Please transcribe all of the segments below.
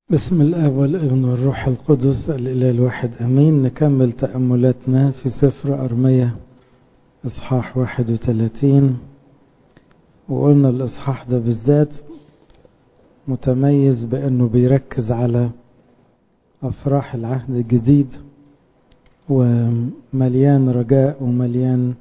بسم الاب والابن والروح القدس الاله الواحد امين نكمل تاملاتنا في سفر ارميه اصحاح 31 وقلنا الاصحاح ده بالذات متميز بانه بيركز على افراح العهد الجديد ومليان رجاء ومليان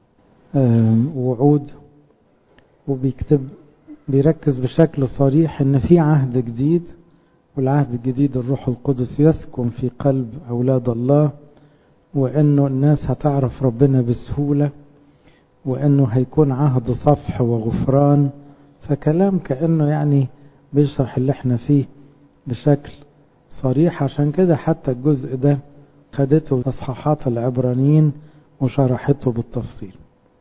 وعود وبيكتب بيركز بشكل صريح ان في عهد جديد والعهد الجديد الروح القدس يسكن في قلب أولاد الله وأنه الناس هتعرف ربنا بسهولة وأنه هيكون عهد صفح وغفران فكلام كأنه يعني بيشرح اللي احنا فيه بشكل صريح عشان كده حتى الجزء ده خدته تصحيحات العبرانيين وشرحته بالتفصيل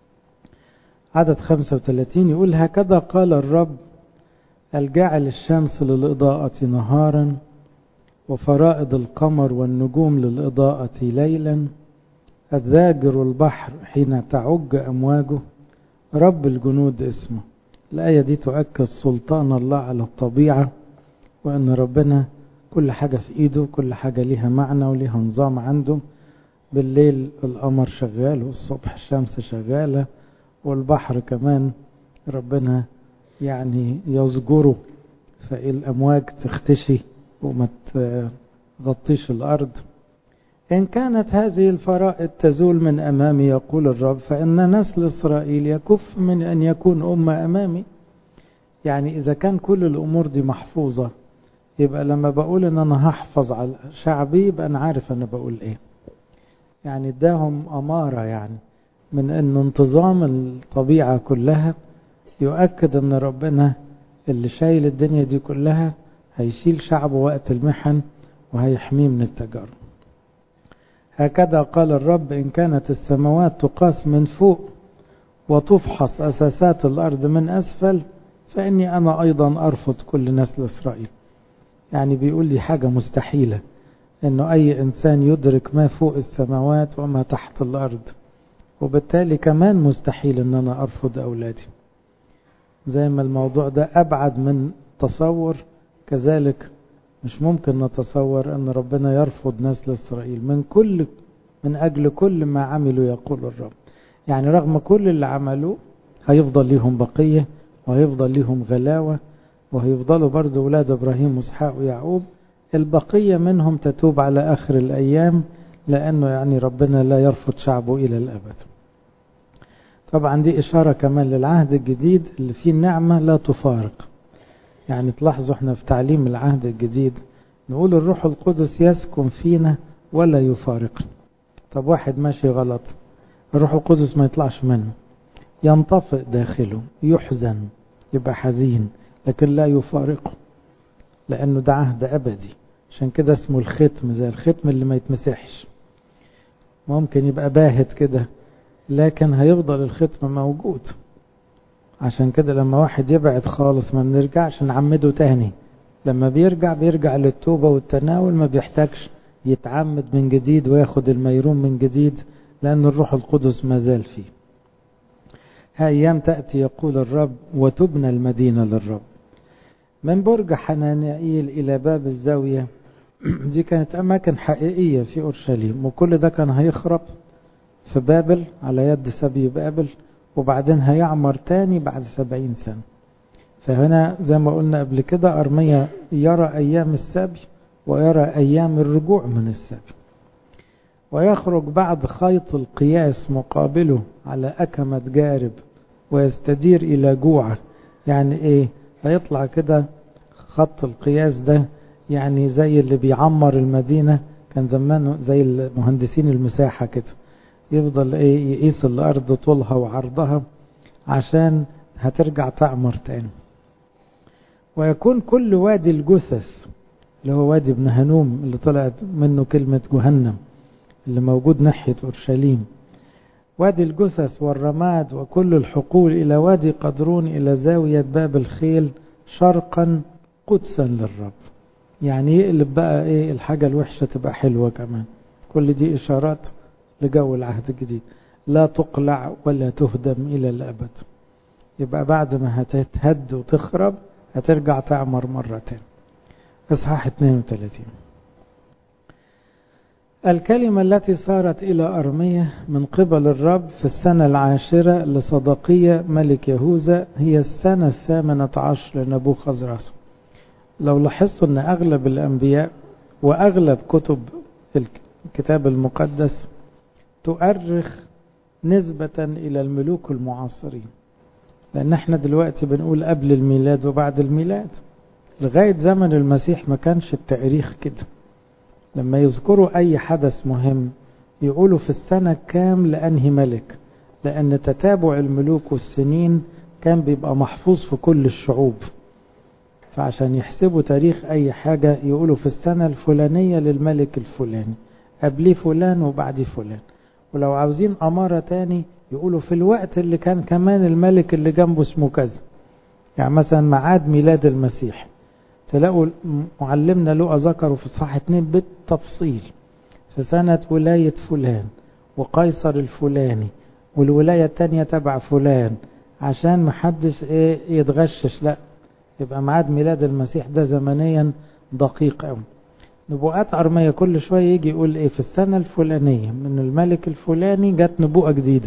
عدد 35 يقول هكذا قال الرب الجعل الشمس للإضاءة نهارا وفرائض القمر والنجوم للإضاءة ليلا الذاجر البحر حين تعج أمواجه رب الجنود اسمه الآية دي تؤكد سلطان الله على الطبيعة وأن ربنا كل حاجة في إيده كل حاجة ليها معنى وليها نظام عنده بالليل القمر شغال والصبح الشمس شغالة والبحر كمان ربنا يعني يزجره فالأمواج تختشي وما تغطيش الأرض إن كانت هذه الفرائض تزول من أمامي يقول الرب فإن نسل إسرائيل يكف من أن يكون أمة أمامي يعني إذا كان كل الأمور دي محفوظة يبقى لما بقول إن أنا هحفظ على شعبي يبقى أنا عارف أنا بقول إيه يعني اداهم أمارة يعني من أن انتظام الطبيعة كلها يؤكد ان ربنا اللي شايل الدنيا دي كلها هيشيل شعبه وقت المحن وهيحميه من التجارب هكذا قال الرب إن كانت السماوات تقاس من فوق وتفحص أساسات الأرض من أسفل فإني أنا أيضا أرفض كل نسل إسرائيل يعني بيقول لي حاجة مستحيلة إنه أي إنسان يدرك ما فوق السماوات وما تحت الأرض وبالتالي كمان مستحيل إن أنا أرفض أولادي زي ما الموضوع ده أبعد من تصور كذلك مش ممكن نتصور أن ربنا يرفض نسل إسرائيل من كل من أجل كل ما عملوا يقول الرب يعني رغم كل اللي عملوه هيفضل ليهم بقية وهيفضل ليهم غلاوة وهيفضلوا برضه أولاد إبراهيم وإسحاق ويعقوب البقية منهم تتوب على آخر الأيام لأنه يعني ربنا لا يرفض شعبه إلى الأبد طبعا دي إشارة كمان للعهد الجديد اللي فيه النعمة لا تفارق يعني تلاحظوا احنا في تعليم العهد الجديد نقول الروح القدس يسكن فينا ولا يفارق طب واحد ماشي غلط الروح القدس ما يطلعش منه ينطفئ داخله يحزن يبقى حزين لكن لا يفارقه لأنه ده عهد أبدي عشان كده اسمه الختم زي الختم اللي ما يتمسحش ممكن يبقى باهت كده لكن هيفضل الختم موجود عشان كده لما واحد يبعد خالص ما بنرجعش نعمده تاني لما بيرجع بيرجع للتوبة والتناول ما بيحتاجش يتعمد من جديد وياخد الميرون من جديد لأن الروح القدس ما زال فيه أيام تأتي يقول الرب وتبنى المدينة للرب من برج حنانيل إلى باب الزاوية دي كانت أماكن حقيقية في أورشليم وكل ده كان هيخرب في بابل على يد سبي بابل وبعدين هيعمر تاني بعد سبعين سنة فهنا زي ما قلنا قبل كده أرمية يرى أيام السبي ويرى أيام الرجوع من السبي ويخرج بعد خيط القياس مقابله على أكمة جارب ويستدير إلى جوعة يعني إيه هيطلع كده خط القياس ده يعني زي اللي بيعمر المدينة كان زمان زي المهندسين المساحة كده يفضل ايه يقيس الارض طولها وعرضها عشان هترجع تعمر تاني ويكون كل وادي الجثث اللي هو وادي ابن هنوم اللي طلعت منه كلمة جهنم اللي موجود ناحية أورشليم وادي الجثث والرماد وكل الحقول إلى وادي قدرون إلى زاوية باب الخيل شرقا قدسا للرب يعني يقلب بقى ايه الحاجة الوحشة تبقى حلوة كمان كل دي إشارات لجو العهد الجديد لا تقلع ولا تهدم إلى الأبد يبقى بعد ما هتتهد وتخرب هترجع تعمر مرة تاني إصحاح 32 الكلمة التي صارت إلى أرمية من قبل الرب في السنة العاشرة لصدقية ملك يهوذا هي السنة الثامنة عشر لنبوخذ راسه لو لاحظتوا أن أغلب الأنبياء وأغلب كتب الكتاب المقدس تؤرخ نسبة إلى الملوك المعاصرين لأن احنا دلوقتي بنقول قبل الميلاد وبعد الميلاد لغاية زمن المسيح ما كانش التاريخ كده لما يذكروا أي حدث مهم يقولوا في السنة كام لأنهي ملك لأن تتابع الملوك والسنين كان بيبقى محفوظ في كل الشعوب فعشان يحسبوا تاريخ أي حاجة يقولوا في السنة الفلانية للملك الفلاني قبليه فلان وبعديه فلان ولو عاوزين أمارة تاني يقولوا في الوقت اللي كان كمان الملك اللي جنبه اسمه كذا يعني مثلا معاد ميلاد المسيح تلاقوا معلمنا لقى ذكروا في صفحة 2 بالتفصيل في سنة ولاية فلان وقيصر الفلاني والولاية التانية تبع فلان عشان محدش ايه يتغشش لا يبقى ميعاد ميلاد المسيح ده زمنيا دقيق قوي نبوءات أرمية كل شوية يجي يقول ايه في السنة الفلانية من الملك الفلاني جت نبوءة جديدة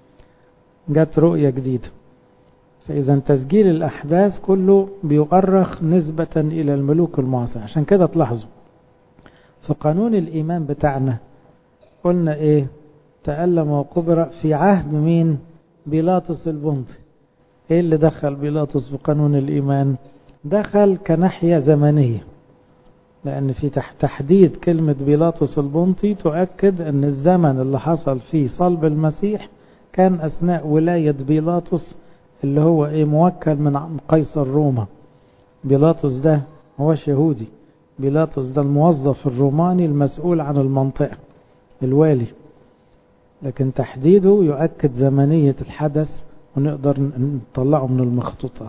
جت رؤية جديدة فإذا تسجيل الأحداث كله بيؤرخ نسبة إلى الملوك المعاصر عشان كده تلاحظوا في قانون الإيمان بتاعنا قلنا إيه تألم وقبر في عهد مين بيلاطس البنطي إيه اللي دخل بيلاطس في قانون الإيمان دخل كناحية زمنية لأن في تحديد كلمة بيلاطس البنطي تؤكد أن الزمن اللي حصل فيه صلب المسيح كان أثناء ولاية بيلاطس اللي هو ايه موكل من قيصر روما بيلاطس ده هوش يهودي بيلاطس ده الموظف الروماني المسؤول عن المنطقة الوالي لكن تحديده يؤكد زمنية الحدث ونقدر نطلعه من المخطوطات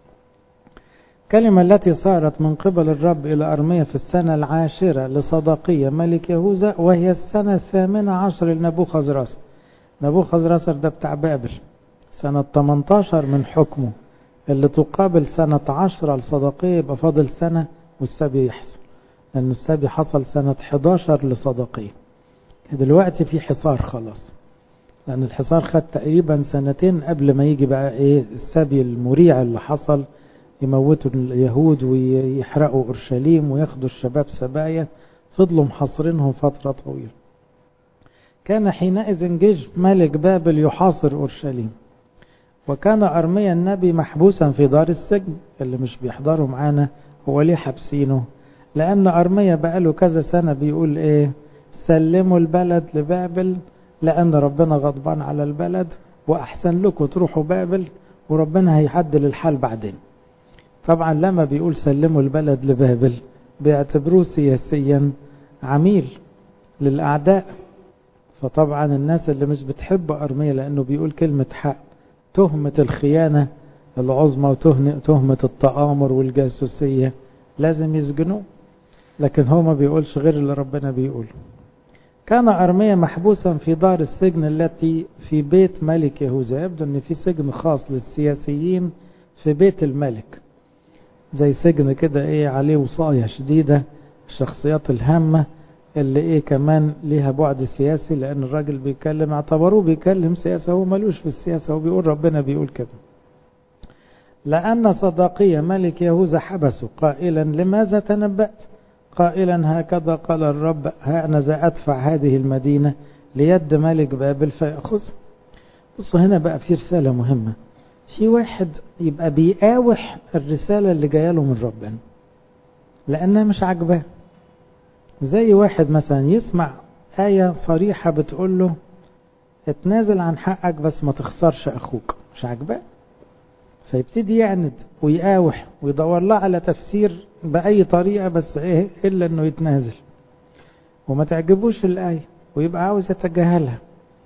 كلمة التي صارت من قبل الرب إلى أرمية في السنة العاشرة لصدقية ملك يهوذا وهي السنة الثامنة عشر لنبوخذ راسر نبوخذ راسر ده بتاع بابل سنة 18 من حكمه اللي تقابل سنة 10 لصدقية يبقى فاضل سنة والسبي يحصل لأن السبي حصل سنة 11 لصدقية دلوقتي في حصار خلاص لأن الحصار خد تقريبا سنتين قبل ما يجي بقى إيه السبي المريع اللي حصل يموتوا اليهود ويحرقوا أورشليم وياخدوا الشباب سبايا فضلوا محاصرينهم فترة طويلة كان حينئذ جيش ملك بابل يحاصر أورشليم وكان أرميا النبي محبوسا في دار السجن اللي مش بيحضروا معانا هو ليه حابسينه لأن أرميا بقاله كذا سنة بيقول إيه سلموا البلد لبابل لأن ربنا غضبان على البلد وأحسن لكم تروحوا بابل وربنا هيحدل الحال بعدين طبعا لما بيقول سلموا البلد لبابل بيعتبروه سياسيا عميل للأعداء فطبعا الناس اللي مش بتحب أرميا لأنه بيقول كلمة حق تهمة الخيانة العظمى وتهمة التآمر والجاسوسية لازم يسجنوه لكن هو ما بيقولش غير اللي ربنا بيقوله كان أرميا محبوسا في دار السجن التي في بيت ملك يهوذا يبدو أن في سجن خاص للسياسيين في بيت الملك زي سجن كده ايه عليه وصاية شديدة الشخصيات الهامة اللي ايه كمان ليها بعد سياسي لان الراجل بيتكلم اعتبروه بيتكلم سياسة هو ملوش في السياسة هو بيقول ربنا بيقول كده لأن صداقية ملك يهوذا حبسه قائلا لماذا تنبأت قائلا هكذا قال الرب ها أنا ذا أدفع هذه المدينة ليد ملك بابل فيأخذ بصوا هنا بقى في رسالة مهمة في واحد يبقى بيقاوح الرسالة اللي جايه له من ربنا لأنها مش عاجباه زي واحد مثلا يسمع آية صريحة بتقول له اتنازل عن حقك بس ما تخسرش أخوك مش عاجباه فيبتدي يعند ويقاوح ويدور لها على تفسير بأي طريقة بس إيه إلا إنه يتنازل وما تعجبوش الآية ويبقى عاوز يتجاهلها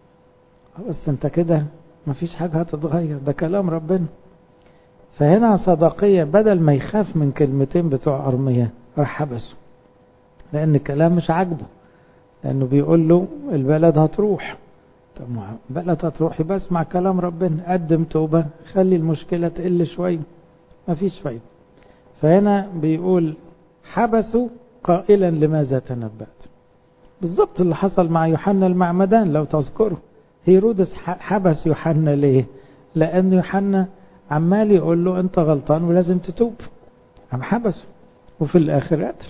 بس أنت كده مفيش حاجة هتتغير ده كلام ربنا فهنا صداقية بدل ما يخاف من كلمتين بتوع أرمية راح حبسه لأن الكلام مش عاجبه لأنه بيقول له البلد هتروح طب ما البلد هتروح يبقى اسمع كلام ربنا قدم توبة خلي المشكلة تقل شوية مفيش فايدة فهنا بيقول حبسوا قائلا لماذا تنبأت بالضبط اللي حصل مع يوحنا المعمدان لو تذكروا هيرودس حبس يوحنا ليه لأن يوحنا عمال يقول له أنت غلطان ولازم تتوب عم حبسه وفي الآخر قتل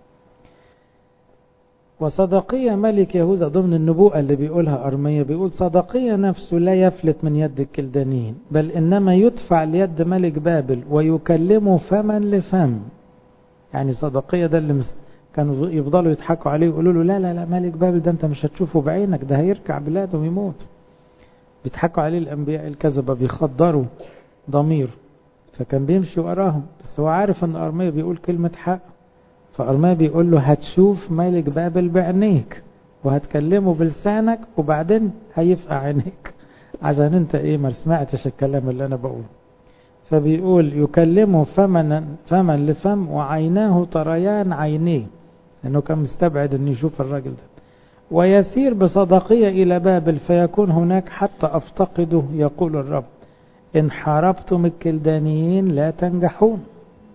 وصدقية ملك يهوذا ضمن النبوءة اللي بيقولها أرمية بيقول صدقية نفسه لا يفلت من يد الكلدانيين بل إنما يدفع ليد ملك بابل ويكلمه فما لفم يعني صدقية ده اللي كانوا يفضلوا يضحكوا عليه ويقولوا له لا لا لا ملك بابل ده انت مش هتشوفه بعينك ده هيركع بلاده ويموت بيضحكوا عليه الانبياء الكذبة بيخدروا ضمير فكان بيمشي وراهم بس هو عارف ان ارميا بيقول كلمة حق فارميا بيقول له هتشوف ملك بابل بعينيك وهتكلمه بلسانك وبعدين هيفقع عينيك عشان انت ايه ما سمعتش الكلام اللي انا بقوله فبيقول يكلمه فمن فمن لفم وعيناه طريان عينيه لأنه كان مستبعد أن يشوف الراجل ده ويسير بصدقية إلى بابل فيكون هناك حتى أفتقده يقول الرب إن حاربتم الكلدانيين لا تنجحون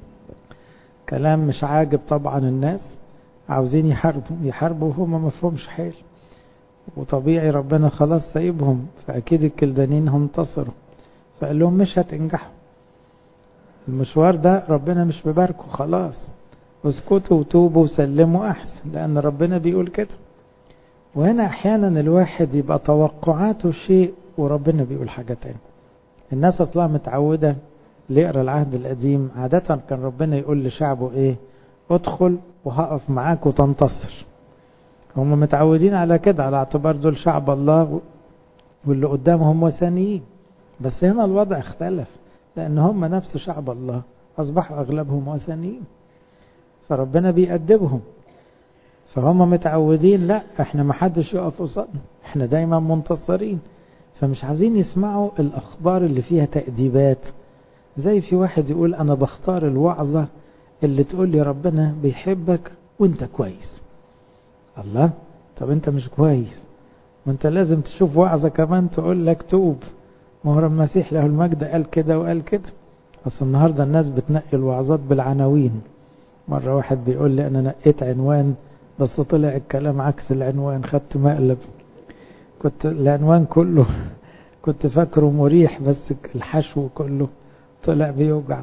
كلام مش عاجب طبعا الناس عاوزين يحاربوا يحاربوا وهم ما فهمش حيل وطبيعي ربنا خلاص سايبهم فأكيد الكلدانيين هم انتصروا فقال لهم مش هتنجحوا المشوار ده ربنا مش بباركه خلاص اسكتوا وتوبوا وسلموا احسن لان ربنا بيقول كده وهنا احيانا الواحد يبقى توقعاته شيء وربنا بيقول حاجة تاني الناس اصلا متعودة اللي يقرا العهد القديم عادة كان ربنا يقول لشعبه ايه ادخل وهقف معاك وتنتصر هم متعودين على كده على اعتبار دول شعب الله واللي قدامهم وثنيين بس هنا الوضع اختلف لأن هم نفس شعب الله أصبحوا أغلبهم وثنيين فربنا بيأدبهم فهم متعودين لا احنا ما حدش يقف قصادنا احنا دايما منتصرين فمش عايزين يسمعوا الأخبار اللي فيها تأديبات زي في واحد يقول أنا بختار الوعظة اللي تقول لي ربنا بيحبك وانت كويس الله طب انت مش كويس وانت لازم تشوف وعظة كمان تقول لك توب ما هو المسيح له المجد قال كده وقال كده اصل النهارده الناس بتنقي الوعظات بالعناوين مرة واحد بيقول لي انا نقيت عنوان بس طلع الكلام عكس العنوان خدت مقلب كنت العنوان كله كنت فاكره مريح بس الحشو كله طلع بيوجع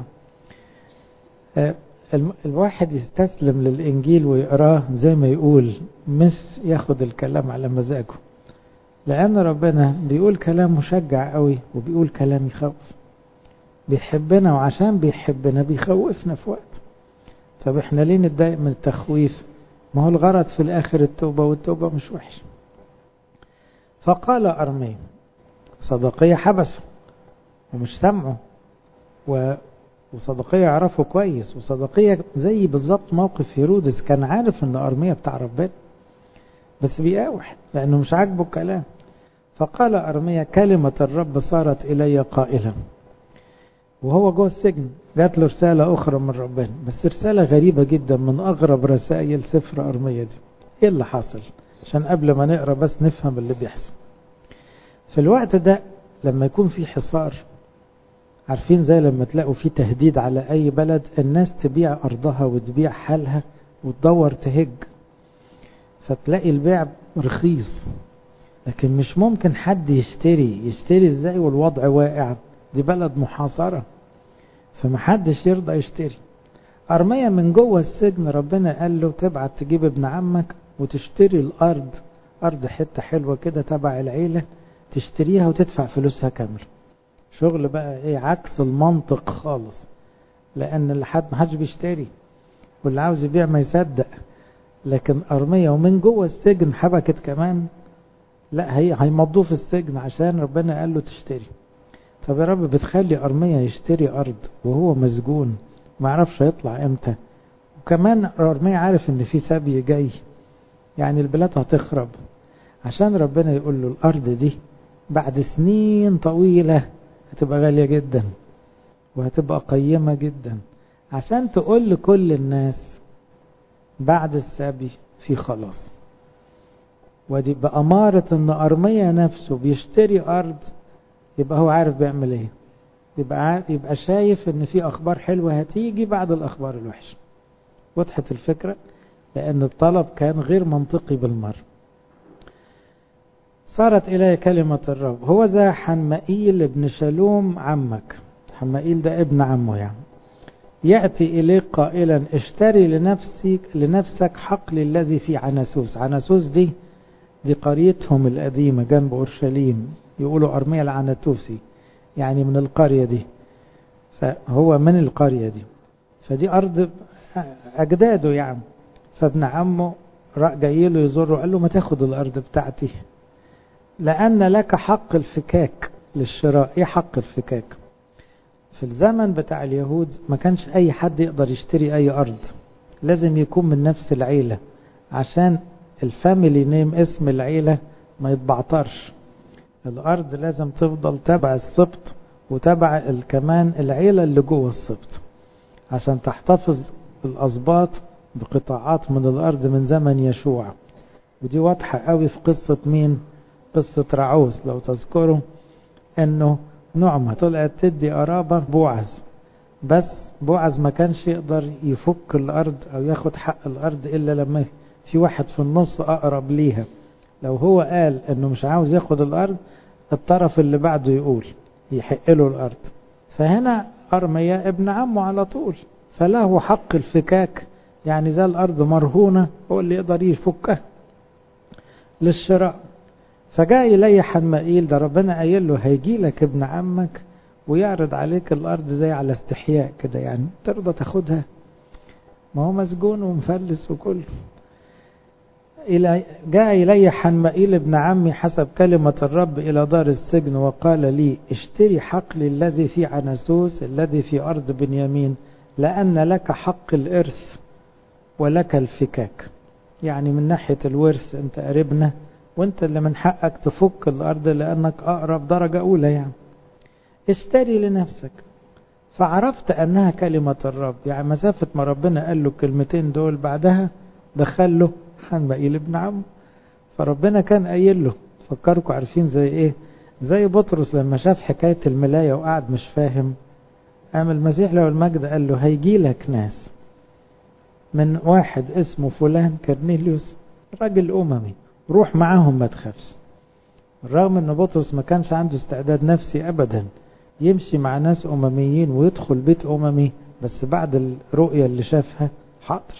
الواحد يستسلم للإنجيل ويقراه زي ما يقول مش ياخد الكلام على مزاجه لأن ربنا بيقول كلام مشجع قوي وبيقول كلام يخوف بيحبنا وعشان بيحبنا بيخوفنا في وقت طب احنا ليه نتضايق من التخويف ما هو الغرض في الآخر التوبة والتوبة مش وحش فقال أرمي صدقية حبسه ومش سمعه و... وصدقية يعرفه كويس وصدقية زي بالظبط موقف هيرودس كان عارف ان أرمية بتاع ربنا بس بيقاوح لأنه مش عاجبه الكلام فقال أرمية كلمة الرب صارت إلي قائلا وهو جوه السجن جات له رسالة أخرى من ربنا بس رسالة غريبة جدا من أغرب رسائل سفر أرمية دي إيه اللي حصل عشان قبل ما نقرأ بس نفهم اللي بيحصل في الوقت ده لما يكون في حصار عارفين زي لما تلاقوا في تهديد على أي بلد الناس تبيع أرضها وتبيع حالها وتدور تهج فتلاقي البيع رخيص لكن مش ممكن حد يشتري يشتري ازاي والوضع واقع دي بلد محاصرة فمحدش يرضى يشتري أرمية من جوه السجن ربنا قال له تبعت تجيب ابن عمك وتشتري الأرض أرض حتة حلوة كده تبع العيلة تشتريها وتدفع فلوسها كامل شغل بقى ايه عكس المنطق خالص لأن اللي حد محدش بيشتري واللي عاوز يبيع ما يصدق لكن أرمية ومن جوه السجن حبكت كمان لا هي هيمضوه في السجن عشان ربنا قال له تشتري طب يا رب بتخلي أرمية يشتري أرض وهو مسجون ما عرفش يطلع امتى وكمان أرمية عارف ان في سبي جاي يعني البلاد هتخرب عشان ربنا يقول له الأرض دي بعد سنين طويلة هتبقى غالية جدا وهتبقى قيمة جدا عشان تقول لكل الناس بعد السبي في خلاص ودي بأمارة ان أرمية نفسه بيشتري أرض يبقى هو عارف بيعمل ايه يبقى عارف يبقى شايف ان في اخبار حلوه هتيجي بعد الاخبار الوحشه وضحت الفكرة لأن الطلب كان غير منطقي بالمرة صارت إلي كلمة الرب هو ذا حنمائيل ابن شلوم عمك حنمائيل ده ابن عمه يعني يأتي إليك قائلا اشتري لنفسك لنفسك حقل الذي في عنسوس عنسوس دي دي قريتهم القديمة جنب أورشليم يقولوا أرميا العنتوسي يعني من القرية دي فهو من القرية دي فدي أرض أجداده يعني فابن عمه جاي له يزوره قال له ما تاخد الأرض بتاعتي لأن لك حق الفكاك للشراء إيه حق الفكاك في الزمن بتاع اليهود ما كانش أي حد يقدر يشتري أي أرض لازم يكون من نفس العيلة عشان الفاميلي نيم اسم العيلة ما يتبعترش الأرض لازم تفضل تبع السبط وتبع كمان العيلة اللي جوه السبط عشان تحتفظ الأسباط بقطاعات من الأرض من زمن يشوع ودي واضحة قوي في قصة مين قصة رعوس لو تذكروا انه نعمة طلعت تدي قرابة بوعز بس بوعز ما كانش يقدر يفك الأرض أو ياخد حق الأرض إلا لما في واحد في النص أقرب ليها لو هو قال انه مش عاوز ياخد الأرض الطرف اللي بعده يقول يحق له الأرض فهنا أرميا ابن عمه على طول فله حق الفكاك يعني زي الأرض مرهونة هو اللي يقدر يفكها للشراء فجاء إلي حنمائيل ده ربنا قايل له هيجي لك ابن عمك ويعرض عليك الأرض زي على استحياء كده يعني ترضى تاخدها ما هو مسجون ومفلس وكله إلى جاء إلي حنمائيل ابن عمي حسب كلمة الرب إلى دار السجن وقال لي اشتري حقل الذي في عنسوس الذي في أرض بنيامين لأن لك حق الإرث ولك الفكاك يعني من ناحية الورث أنت قريبنا وانت اللي من حقك تفك الأرض لأنك أقرب درجة أولى يعني اشتري لنفسك فعرفت أنها كلمة الرب يعني مسافة ما ربنا قال له الكلمتين دول بعدها دخل له حنبقيل ابن عمه فربنا كان قايل له فكركم عارفين زي ايه زي بطرس لما شاف حكاية الملاية وقعد مش فاهم قام المسيح له المجد قال له هيجي لك ناس من واحد اسمه فلان كرنيليوس راجل أممي روح معاهم ما تخافش رغم ان بطرس ما كانش عنده استعداد نفسي ابدا يمشي مع ناس امميين ويدخل بيت اممي بس بعد الرؤية اللي شافها حاضر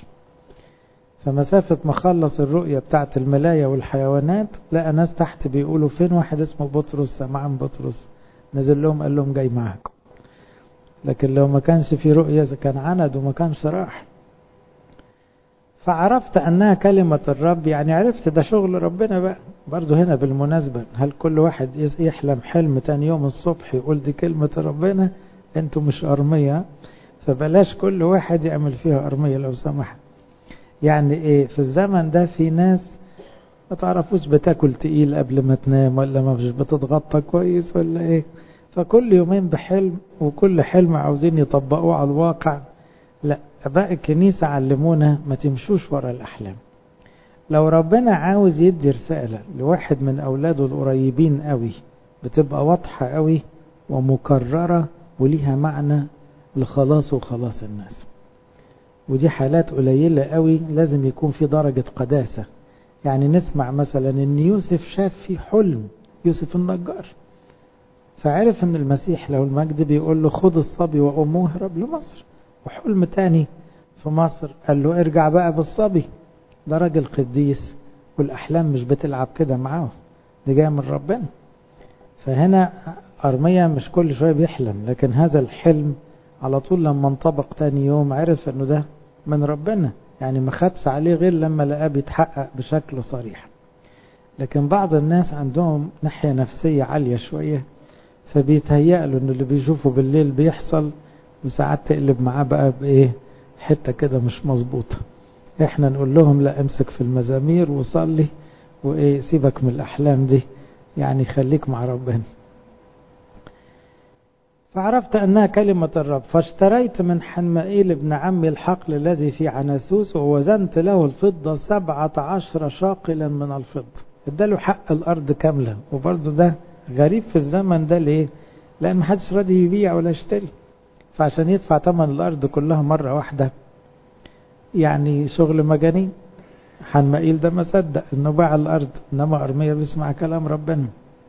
فمسافة ما خلص الرؤية بتاعت الملاية والحيوانات لقى ناس تحت بيقولوا فين واحد اسمه بطرس سمعان بطرس نزل لهم قال لهم جاي معاكم لكن لو ما كانش في رؤية كان عند وما كانش راح فعرفت أنها كلمة الرب يعني عرفت ده شغل ربنا بقى برضه هنا بالمناسبة هل كل واحد يحلم حلم تاني يوم الصبح يقول دي كلمة ربنا انتوا مش أرمية فبلاش كل واحد يعمل فيها أرمية لو سمحت يعني ايه في الزمن ده في ناس ما تعرفوش بتاكل تقيل قبل ما تنام ولا ما مش بتتغطى كويس ولا ايه فكل يومين بحلم وكل حلم عاوزين يطبقوه على الواقع لا اباء الكنيسة علمونا ما تمشوش ورا الاحلام لو ربنا عاوز يدي رسالة لواحد من اولاده القريبين قوي بتبقى واضحة قوي ومكررة وليها معنى لخلاص وخلاص الناس ودي حالات قليلة قوي لازم يكون في درجة قداسة يعني نسمع مثلا ان يوسف شاف في حلم يوسف النجار فعرف ان المسيح لو المجد بيقول له خد الصبي وامه اهرب لمصر وحلم تاني في مصر قال له ارجع بقى بالصبي ده راجل قديس والاحلام مش بتلعب كده معاه دي جايه من ربنا فهنا ارميا مش كل شويه بيحلم لكن هذا الحلم على طول لما انطبق تاني يوم عرف انه ده من ربنا يعني ما خدش عليه غير لما لقاه بيتحقق بشكل صريح لكن بعض الناس عندهم ناحية نفسية عالية شوية فبيتهيأ له ان اللي بيشوفه بالليل بيحصل وساعات تقلب معاه بقى بايه حتة كده مش مظبوطة احنا نقول لهم لا امسك في المزامير وصلي وايه سيبك من الاحلام دي يعني خليك مع ربنا فعرفت أنها كلمة الرب فاشتريت من حنمائيل ابن عمي الحقل الذي في عناسوس ووزنت له الفضة سبعة عشر شاقلا من الفضة اداله حق الأرض كاملة وبرضه ده غريب في الزمن ده ليه لأن محدش راضي يبيع ولا يشتري فعشان يدفع ثمن الأرض كلها مرة واحدة يعني شغل مجانين حنمائيل ده ما صدق انه باع الارض انما ارميا بيسمع كلام ربنا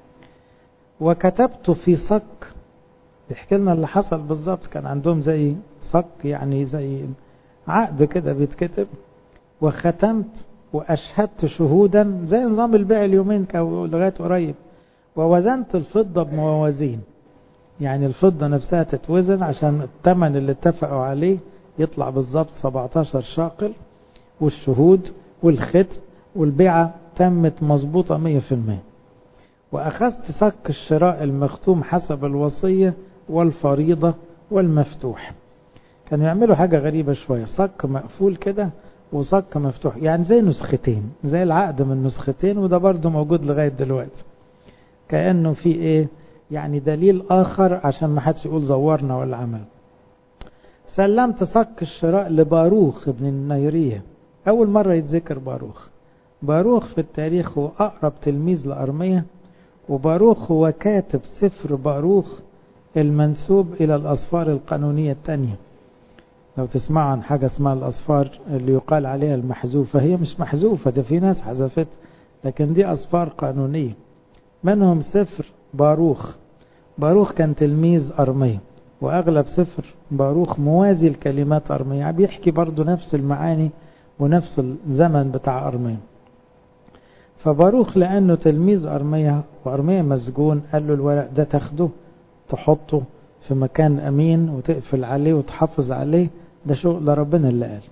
وكتبت في صك بيحكي لنا اللي حصل بالظبط كان عندهم زي صك يعني زي عقد كده بيتكتب وختمت واشهدت شهودا زي نظام البيع اليومين لغايه قريب ووزنت الفضه بموازين يعني الفضه نفسها تتوزن عشان الثمن اللي اتفقوا عليه يطلع بالظبط 17 شاقل والشهود والختم والبيعة تمت مظبوطة مية في المية وأخذت صك الشراء المختوم حسب الوصية والفريضة والمفتوح كانوا يعملوا حاجة غريبة شوية صك مقفول كده وصك مفتوح يعني زي نسختين زي العقد من نسختين وده برضه موجود لغاية دلوقتي كأنه في ايه يعني دليل آخر عشان ما حدش يقول زورنا ولا عمل سلمت صك الشراء لباروخ ابن النيرية أول مرة يتذكر باروخ باروخ في التاريخ هو أقرب تلميذ لأرمية وباروخ هو كاتب سفر باروخ المنسوب إلى الأصفار القانونية الثانية لو تسمعوا عن حاجة اسمها الأصفار اللي يقال عليها المحذوفة هي مش محذوفة ده في ناس حذفت لكن دي أصفار قانونية منهم سفر باروخ باروخ كان تلميذ أرمية وأغلب سفر باروخ موازي لكلمات أرمية بيحكي برضو نفس المعاني ونفس الزمن بتاع أرمية فباروخ لأنه تلميذ أرمية وأرمية مسجون قال له الورق ده تاخده تحطه في مكان أمين وتقفل عليه وتحافظ عليه ده شغل ربنا اللي قال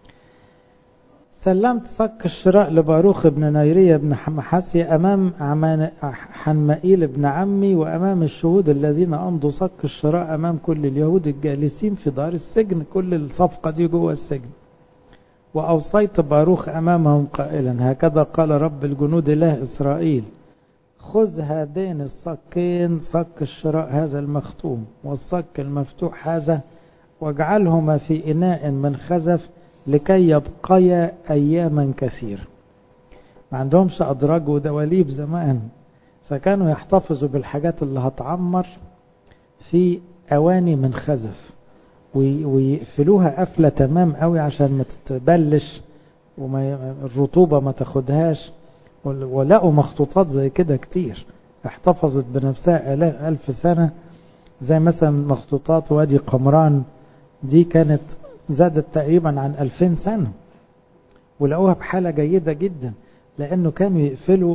سلمت صك الشراء لباروخ بن نيرية بن محاسية أمام حنمائيل بن عمي وأمام الشهود الذين أمضوا صك الشراء أمام كل اليهود الجالسين في دار السجن كل الصفقة دي جوه السجن وأوصيت باروخ أمامهم قائلا هكذا قال رب الجنود إله إسرائيل خذ هذين الصكين صك الشراء هذا المختوم والصك المفتوح هذا واجعلهما في إناء من خزف لكي يبقيا أياما كثيرة ما عندهمش أدراج ودواليب زمان فكانوا يحتفظوا بالحاجات اللي هتعمر في أواني من خزف ويقفلوها قفلة تمام قوي عشان ما تتبلش وما الرطوبة ما تاخدهاش ولقوا مخطوطات زي كده كتير احتفظت بنفسها ألف سنة زي مثلا مخطوطات وادي قمران دي كانت زادت تقريبا عن ألفين سنة ولقوها بحالة جيدة جدا لأنه كانوا يقفلوا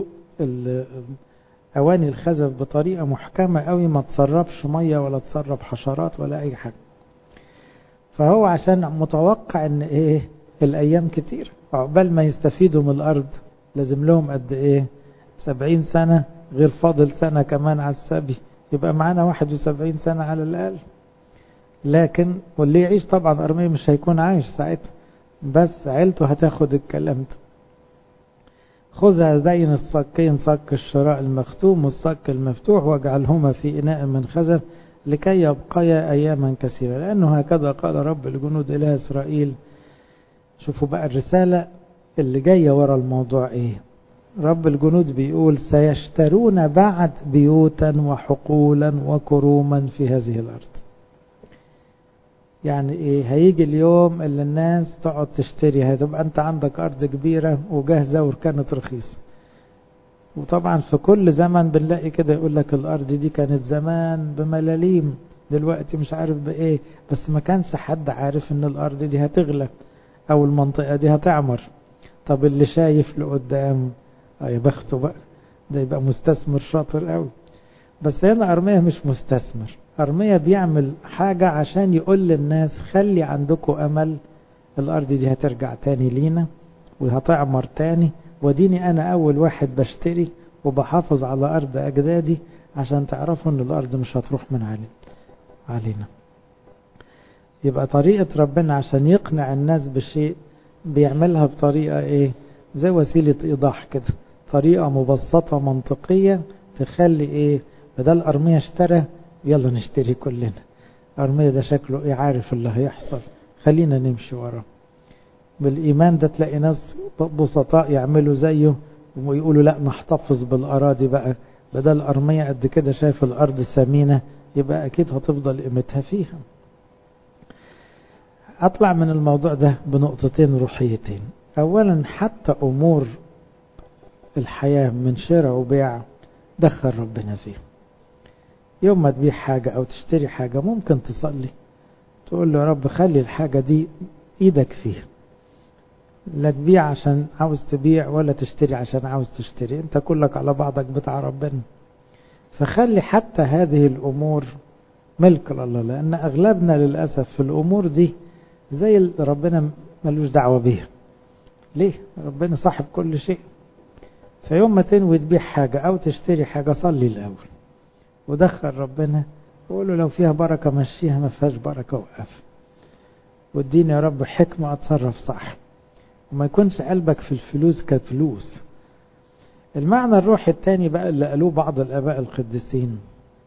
أواني الخزف بطريقة محكمة قوي ما تسربش مية ولا تسرب حشرات ولا أي حاجة فهو عشان متوقع ان ايه الايام كتير عقبال ما يستفيدوا من الارض لازم لهم قد ايه سبعين سنة غير فاضل سنة كمان على السبي يبقى معانا واحد وسبعين سنة على الاقل لكن واللي يعيش طبعا ارمية مش هيكون عايش ساعتها بس عيلته هتاخد الكلام ده خذ هذين الصكين صك الشراء المختوم والصك المفتوح واجعلهما في إناء من خزف لكي يبقيا أياما كثيرة لأنه هكذا قال رب الجنود إله إسرائيل شوفوا بقى الرسالة اللي جاية ورا الموضوع إيه رب الجنود بيقول سيشترون بعد بيوتا وحقولا وكروما في هذه الأرض يعني ايه هيجي اليوم اللي الناس تقعد تشتري هتبقى انت عندك ارض كبيرة وجاهزة وكانت رخيصة وطبعا في كل زمن بنلاقي كده يقول لك الارض دي كانت زمان بملاليم دلوقتي مش عارف بايه بس ما كانش حد عارف ان الارض دي هتغلى او المنطقة دي هتعمر طب اللي شايف لقدام يا بخته بقى ده يبقى مستثمر شاطر قوي بس هنا ارمية مش مستثمر أرمية بيعمل حاجة عشان يقول للناس خلي عندكم أمل الأرض دي هترجع تاني لينا وهتعمر تاني وديني أنا أول واحد بشتري وبحافظ على أرض أجدادي عشان تعرفوا أن الأرض مش هتروح من علي علينا يبقى طريقة ربنا عشان يقنع الناس بشيء بيعملها بطريقة إيه زي وسيلة إيضاح كده طريقة مبسطة منطقية تخلي إيه بدل أرمية اشترى يلا نشتري كلنا أرمية ده شكله ايه عارف اللي هيحصل خلينا نمشي وراه بالإيمان ده تلاقي ناس بسطاء يعملوا زيه ويقولوا لا نحتفظ بالأراضي بقى بدل أرمية قد كده شايف الأرض ثمينة يبقى أكيد هتفضل قيمتها فيها أطلع من الموضوع ده بنقطتين روحيتين أولا حتى أمور الحياة من شراء وبيع دخل ربنا فيه يوم ما تبيع حاجة أو تشتري حاجة ممكن تصلي تقول له يا رب خلي الحاجة دي إيدك فيها لا تبيع عشان عاوز تبيع ولا تشتري عشان عاوز تشتري انت كلك على بعضك بتاع ربنا فخلي حتى هذه الأمور ملك لله لأن أغلبنا للأسف في الأمور دي زي ربنا ملوش دعوة بيها ليه ربنا صاحب كل شيء فيوم ما تنوي تبيع حاجة أو تشتري حاجة صلي الأول ودخل ربنا وقول له لو فيها بركة مشيها ما فيهاش بركة وقف واديني يا رب حكمة أتصرف صح وما يكونش قلبك في الفلوس كفلوس المعنى الروحي الثاني بقى اللي قالوه بعض الآباء القديسين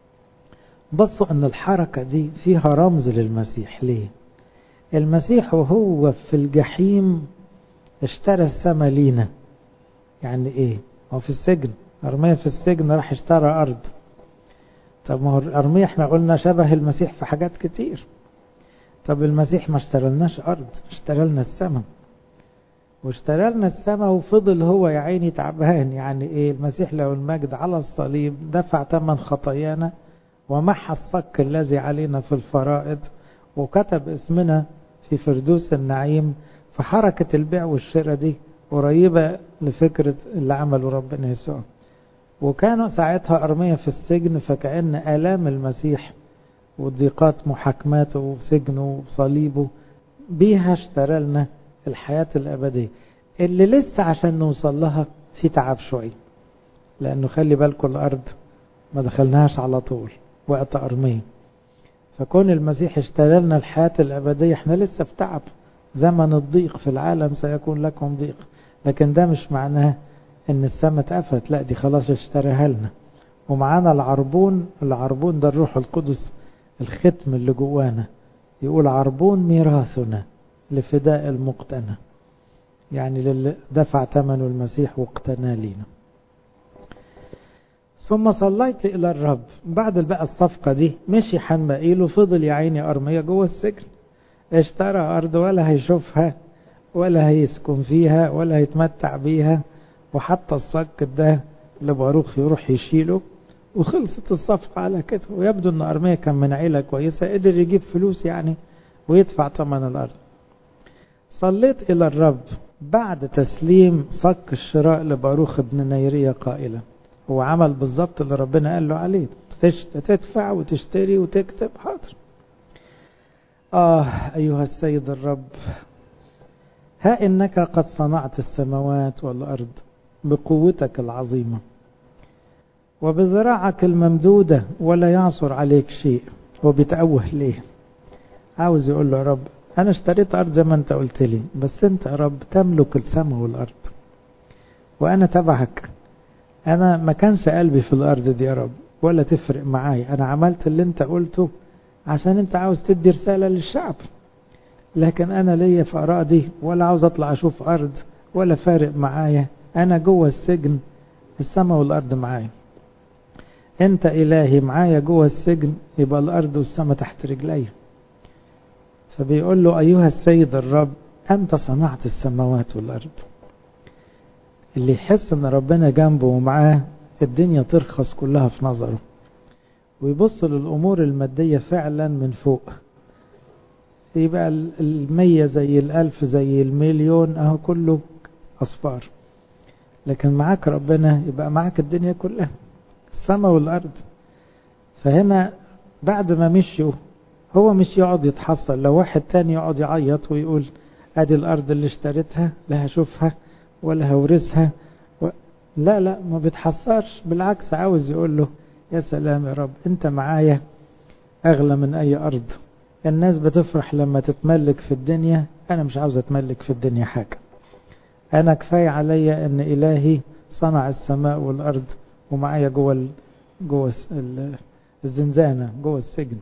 بصوا أن الحركة دي فيها رمز للمسيح ليه المسيح وهو في الجحيم اشترى السما لينا يعني ايه هو في السجن أرمية في السجن راح اشترى أرض طب ما هو أرمية احنا قلنا شبه المسيح في حاجات كتير طب المسيح ما اشترلناش أرض اشترلنا السما واشترى لنا السماء وفضل هو يا عيني تعبان يعني ايه المسيح له المجد على الصليب دفع ثمن خطايانا ومحى الصك الذي علينا في الفرائض وكتب اسمنا في فردوس النعيم فحركة البيع والشراء دي قريبة لفكرة اللي عمله ربنا يسوع وكانوا ساعتها أرمية في السجن فكأن آلام المسيح وضيقات محاكماته وسجنه وصليبه بيها اشترى لنا الحياة الأبدية اللي لسه عشان نوصل لها في تعب شوية لأنه خلي بالكم الأرض ما دخلناهاش على طول وقت أرمية فكون المسيح اشترى لنا الحياة الأبدية احنا لسه في تعب زمن الضيق في العالم سيكون لكم ضيق لكن ده مش معناه ان السماء اتقفت لا دي خلاص اشتراها لنا ومعانا العربون العربون ده الروح القدس الختم اللي جوانا يقول عربون ميراثنا لفداء المقتنى يعني للي دفع ثمنه المسيح واقتنى لينا ثم صليت إلى الرب بعد بقى الصفقة دي مشي حنبقيل وفضل يا عيني أرمية جوه السجن اشترى أرض ولا هيشوفها ولا هيسكن فيها ولا هيتمتع بيها وحتى الصك ده لباروخ يروح يشيله وخلصت الصفقة على كده ويبدو ان أرمية كان من عيلة كويسة قدر يجيب فلوس يعني ويدفع ثمن الأرض صليت إلى الرب بعد تسليم صك الشراء لباروخ ابن نيرية قائلا هو عمل بالظبط اللي ربنا قال له عليه تدفع وتشتري وتكتب حاضر آه أيها السيد الرب ها إنك قد صنعت السماوات والأرض بقوتك العظيمة وبذراعك الممدودة ولا يعصر عليك شيء وبتأوه ليه عاوز يقول له يا رب أنا اشتريت أرض زي ما أنت قلت لي بس أنت يا رب تملك السماء والأرض وأنا تبعك أنا ما كانش قلبي في الأرض دي يا رب ولا تفرق معايا أنا عملت اللي أنت قلته عشان أنت عاوز تدي رسالة للشعب لكن أنا ليا في أراضي ولا عاوز أطلع أشوف أرض ولا فارق معايا أنا جوه السجن السماء والأرض معايا أنت إلهي معايا جوه السجن يبقى الأرض والسماء تحت رجلي فبيقول له أيها السيد الرب أنت صنعت السماوات والأرض اللي يحس ان ربنا جنبه ومعاه الدنيا ترخص كلها في نظره ويبص للأمور المادية فعلا من فوق يبقى المية زي الألف زي المليون أهو كله أصفار لكن معاك ربنا يبقى معاك الدنيا كلها السماء والأرض فهنا بعد ما مشيوا هو مش يقعد يتحصل لو واحد تاني يقعد يعيط ويقول ادي الأرض اللي اشتريتها لا هشوفها ولا هورثها و... لا لا ما بتحصرش بالعكس عاوز يقول له يا سلام يا رب انت معايا اغلى من اي ارض الناس بتفرح لما تتملك في الدنيا انا مش عاوز اتملك في الدنيا حاجة انا كفاية عليا ان الهي صنع السماء والارض ومعايا جوه ال... جوه الزنزانة جوه السجن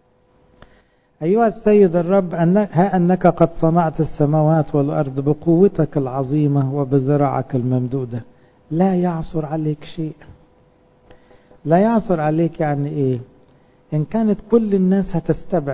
أيها السيد الرب أنك ها أنك قد صنعت السماوات والأرض بقوتك العظيمة وبذراعك الممدودة لا يعصر عليك شيء لا يعصر عليك يعني إيه إن كانت كل الناس هتستبعد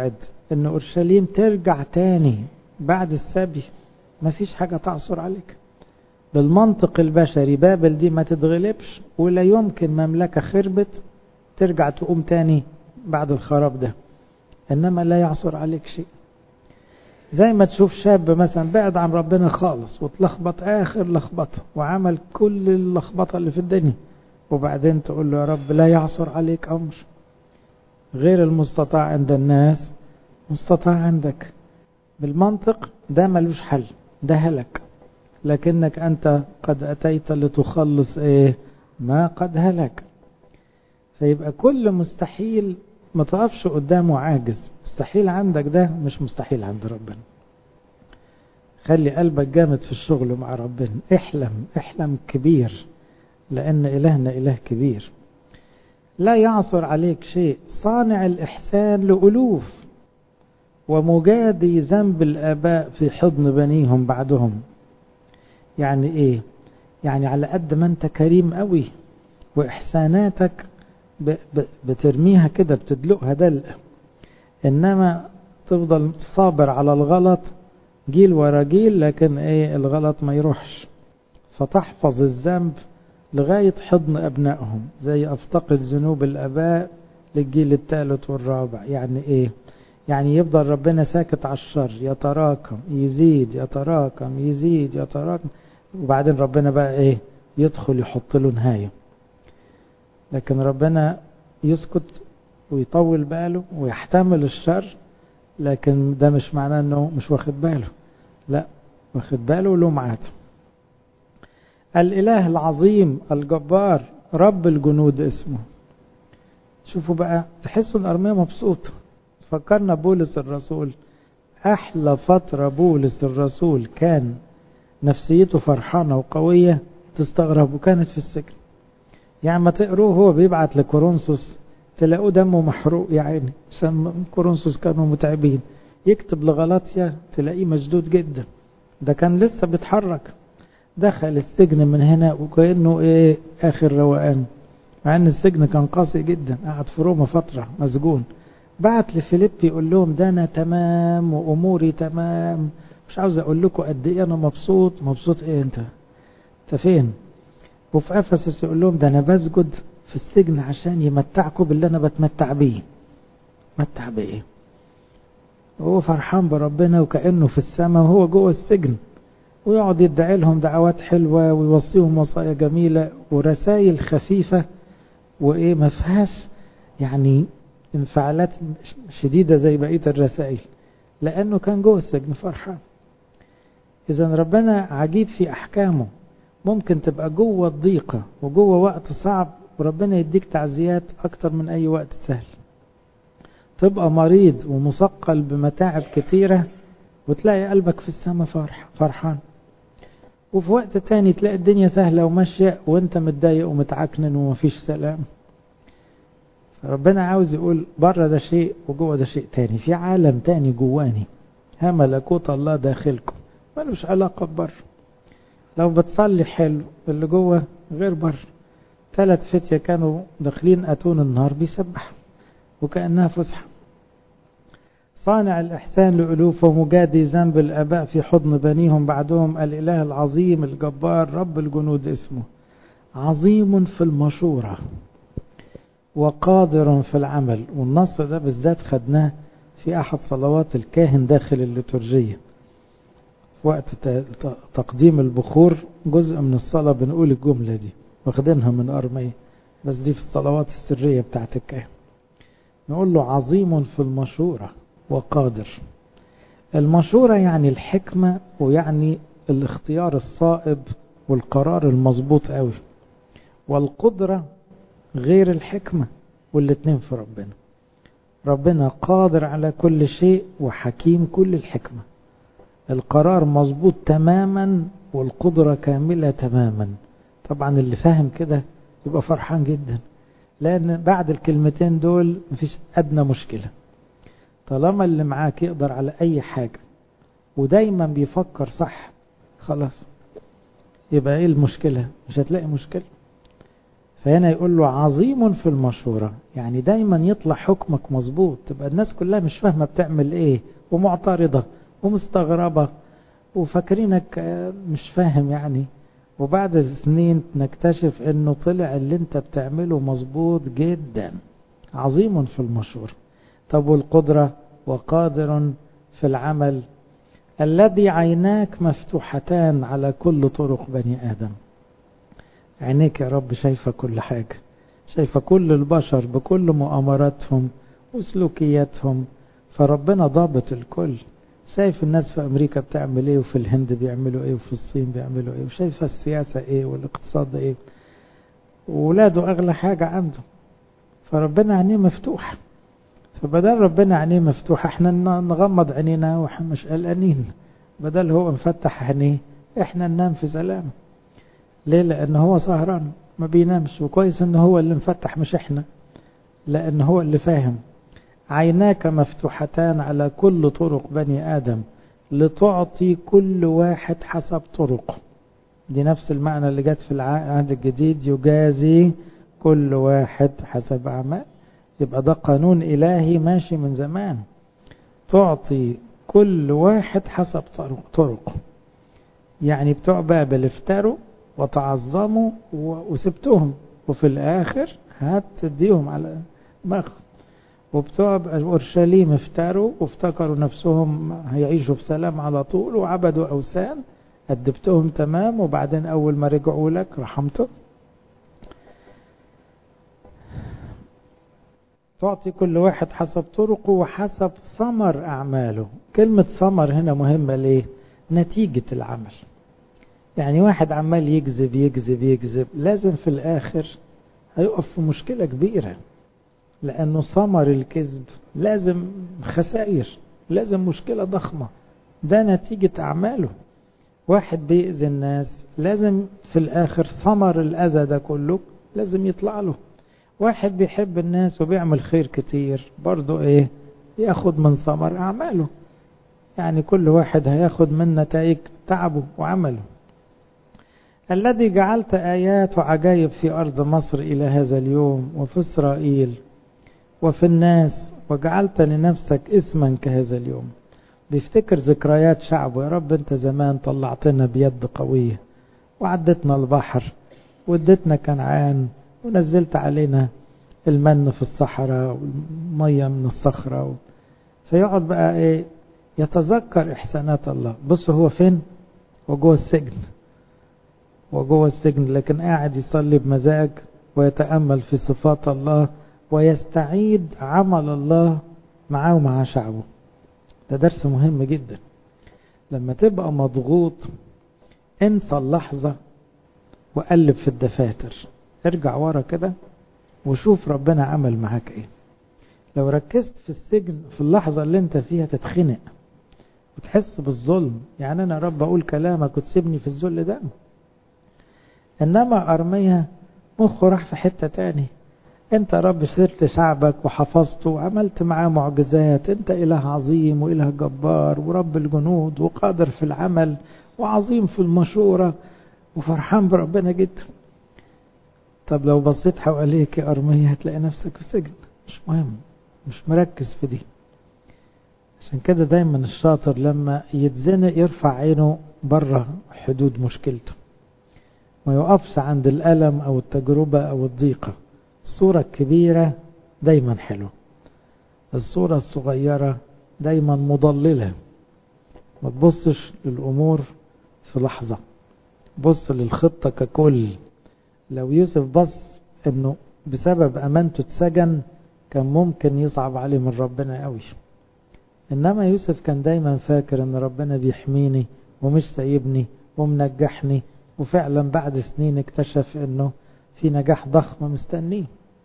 ان اورشليم ترجع تاني بعد السبي مفيش حاجة تعصر عليك بالمنطق البشري بابل دي ما تتغلبش ولا يمكن مملكة خربت ترجع تقوم تاني بعد الخراب ده انما لا يعصر عليك شيء زي ما تشوف شاب مثلا بعد عن ربنا خالص وتلخبط اخر لخبطه وعمل كل اللخبطه اللي في الدنيا وبعدين تقول له يا رب لا يعصر عليك امر غير المستطاع عند الناس مستطاع عندك بالمنطق ده ملوش حل ده هلك لكنك انت قد اتيت لتخلص ايه ما قد هلك فيبقى كل مستحيل ما تقفش قدامه عاجز مستحيل عندك ده مش مستحيل عند ربنا خلي قلبك جامد في الشغل مع ربنا احلم احلم كبير لأن إلهنا إله كبير لا يعصر عليك شيء صانع الإحسان لألوف ومجادي ذنب الآباء في حضن بنيهم بعدهم يعني إيه يعني على قد ما أنت كريم قوي وإحساناتك بترميها كده بتدلقها دلق إنما تفضل صابر على الغلط جيل ورا جيل لكن إيه الغلط ما يروحش فتحفظ الذنب لغاية حضن أبنائهم زي أفتقد ذنوب الآباء للجيل الثالث والرابع يعني إيه يعني يفضل ربنا ساكت على الشر يتراكم يزيد يتراكم يزيد يتراكم وبعدين ربنا بقى إيه يدخل يحط له نهاية لكن ربنا يسكت ويطول باله ويحتمل الشر لكن ده مش معناه انه مش واخد باله لا واخد باله وله ميعاد الاله العظيم الجبار رب الجنود اسمه شوفوا بقى تحسوا ان ارميا مبسوط فكرنا بولس الرسول احلى فتره بولس الرسول كان نفسيته فرحانه وقويه تستغربوا كانت في السجن يعني ما تقروه هو بيبعت لكورنثوس تلاقوه دمه محروق يا عيني عشان كورنثوس كانوا متعبين يكتب لغلاطيا تلاقيه مشدود جدا ده كان لسه بيتحرك دخل السجن من هنا وكأنه ايه اخر روقان مع ان السجن كان قاسي جدا قعد في روما فترة مسجون بعت لفيليب يقول لهم ده انا تمام واموري تمام مش عاوز اقول لكم قد ايه انا مبسوط مبسوط ايه انت انت فين وفي افسس يقول لهم ده انا بسجد في السجن عشان يمتعكم باللي انا بتمتع بيه متع بايه هو فرحان بربنا وكانه في السماء وهو جوه السجن ويقعد يدعي لهم دعوات حلوة ويوصيهم وصايا جميلة ورسائل خفيفة وإيه ما فيهاش يعني انفعالات شديدة زي بقية الرسائل لأنه كان جوه السجن فرحان إذا ربنا عجيب في أحكامه ممكن تبقى جوه الضيقة وجوه وقت صعب وربنا يديك تعزيات أكتر من أي وقت سهل تبقى مريض ومثقل بمتاعب كتيرة وتلاقي قلبك في السماء فرح فرحان وفي وقت تاني تلاقي الدنيا سهلة وماشية وانت متضايق ومتعكنن ومفيش سلام ربنا عاوز يقول بره ده شيء وجوه ده شيء تاني في عالم تاني جواني ها ملكوت الله داخلكم ملوش علاقة بره لو بتصلي حلو اللي جوه غير بره ثلاث فتية كانوا داخلين أتون النهار بيسبحوا وكأنها فسحة صانع الإحسان لألوف ومجادي ذنب الآباء في حضن بنيهم بعدهم الإله العظيم الجبار رب الجنود اسمه عظيم في المشورة وقادر في العمل والنص ده بالذات خدناه في أحد صلوات الكاهن داخل الليتورجية في وقت تقديم البخور جزء من الصلاة بنقول الجملة دي واخدينها من أرمية بس دي في الصلوات السرية بتاعت الكاهن نقول له عظيم في المشورة وقادر المشورة يعني الحكمة ويعني الاختيار الصائب والقرار المظبوط قوي والقدرة غير الحكمة والاتنين في ربنا ربنا قادر على كل شيء وحكيم كل الحكمة القرار مظبوط تماما والقدرة كاملة تماما طبعا اللي فاهم كده يبقى فرحان جدا لأن بعد الكلمتين دول مفيش أدنى مشكلة طالما اللي معاك يقدر على أي حاجة ودايما بيفكر صح خلاص يبقى ايه المشكلة مش هتلاقي مشكلة فهنا يقول له عظيم في المشورة يعني دايما يطلع حكمك مظبوط تبقى الناس كلها مش فاهمة بتعمل ايه ومعترضة ومستغربة وفاكرينك مش فاهم يعني وبعد سنين نكتشف انه طلع اللي انت بتعمله مظبوط جدا عظيم في المشورة طب والقدرة وقادر في العمل الذي عيناك مفتوحتان على كل طرق بني آدم عينيك يا رب شايفة كل حاجة شايفة كل البشر بكل مؤامراتهم وسلوكياتهم فربنا ضابط الكل شايف الناس في أمريكا بتعمل إيه وفي الهند بيعملوا إيه وفي الصين بيعملوا إيه وشايفة السياسة إيه والاقتصاد إيه وولاده أغلى حاجة عنده فربنا عينيه مفتوحة فبدل ربنا عينيه مفتوحة احنا نغمض عينينا واحنا مش قلقانين بدل هو مفتح عينيه احنا ننام في سلام ليه لان هو سهران ما بينامش وكويس ان هو اللي مفتح مش احنا لان هو اللي فاهم عيناك مفتوحتان على كل طرق بني ادم لتعطي كل واحد حسب طرقه دي نفس المعنى اللي جت في العهد الجديد يجازي كل واحد حسب اعمال يبقى ده قانون إلهي ماشي من زمان تعطي كل واحد حسب طرق طرقه يعني بتوع بابل افتروا وتعظموا وسبتهم وفي الآخر هتديهم على مخ وبتوع أورشليم افتروا وافتكروا نفسهم هيعيشوا في سلام على طول وعبدوا أوثان أدبتهم تمام وبعدين أول ما رجعوا لك رحمتهم تعطي كل واحد حسب طرقه وحسب ثمر أعماله كلمة ثمر هنا مهمة ليه نتيجة العمل يعني واحد عمال يكذب يكذب يكذب لازم في الآخر هيقف في مشكلة كبيرة لأنه ثمر الكذب لازم خسائر لازم مشكلة ضخمة ده نتيجة أعماله واحد بيأذي الناس لازم في الآخر ثمر الأذى ده كله لازم يطلع له واحد بيحب الناس وبيعمل خير كتير برضه ايه ياخد من ثمر اعماله يعني كل واحد هياخد من نتائج تعبه وعمله الذي جعلت آيات وعجائب في أرض مصر إلى هذا اليوم وفي إسرائيل وفي الناس وجعلت لنفسك اسما كهذا اليوم بيفتكر ذكريات شعبه يا رب انت زمان طلعتنا بيد قوية وعدتنا البحر واديتنا كنعان ونزلت علينا المن في الصحراء والمية من الصخرة و... فيقعد بقى ايه يتذكر احسانات الله بص هو فين وجوه السجن وجوه السجن لكن قاعد يصلي بمزاج ويتأمل في صفات الله ويستعيد عمل الله معاه ومع شعبه ده درس مهم جدا لما تبقى مضغوط انسى اللحظة وقلب في الدفاتر ارجع ورا كده وشوف ربنا عمل معاك ايه لو ركزت في السجن في اللحظة اللي انت فيها تتخنق وتحس بالظلم يعني انا رب اقول كلامك وتسيبني في الذل ده انما ارميا مخه راح في حتة تاني انت رب سرت شعبك وحفظته وعملت معاه معجزات انت اله عظيم واله جبار ورب الجنود وقادر في العمل وعظيم في المشورة وفرحان بربنا جدا طب لو بصيت حواليك يا أرمية هتلاقي نفسك في سجن مش مهم مش مركز في دي عشان كده دايما الشاطر لما يتزنق يرفع عينه بره حدود مشكلته ما يقفش عند الألم أو التجربة أو الضيقة الصورة الكبيرة دايما حلوة الصورة الصغيرة دايما مضللة ما تبصش للأمور في لحظة بص للخطة ككل لو يوسف بص انه بسبب امانته اتسجن كان ممكن يصعب عليه من ربنا قوي انما يوسف كان دايما فاكر ان ربنا بيحميني ومش سايبني ومنجحني وفعلا بعد سنين اكتشف انه في نجاح ضخم مستنيه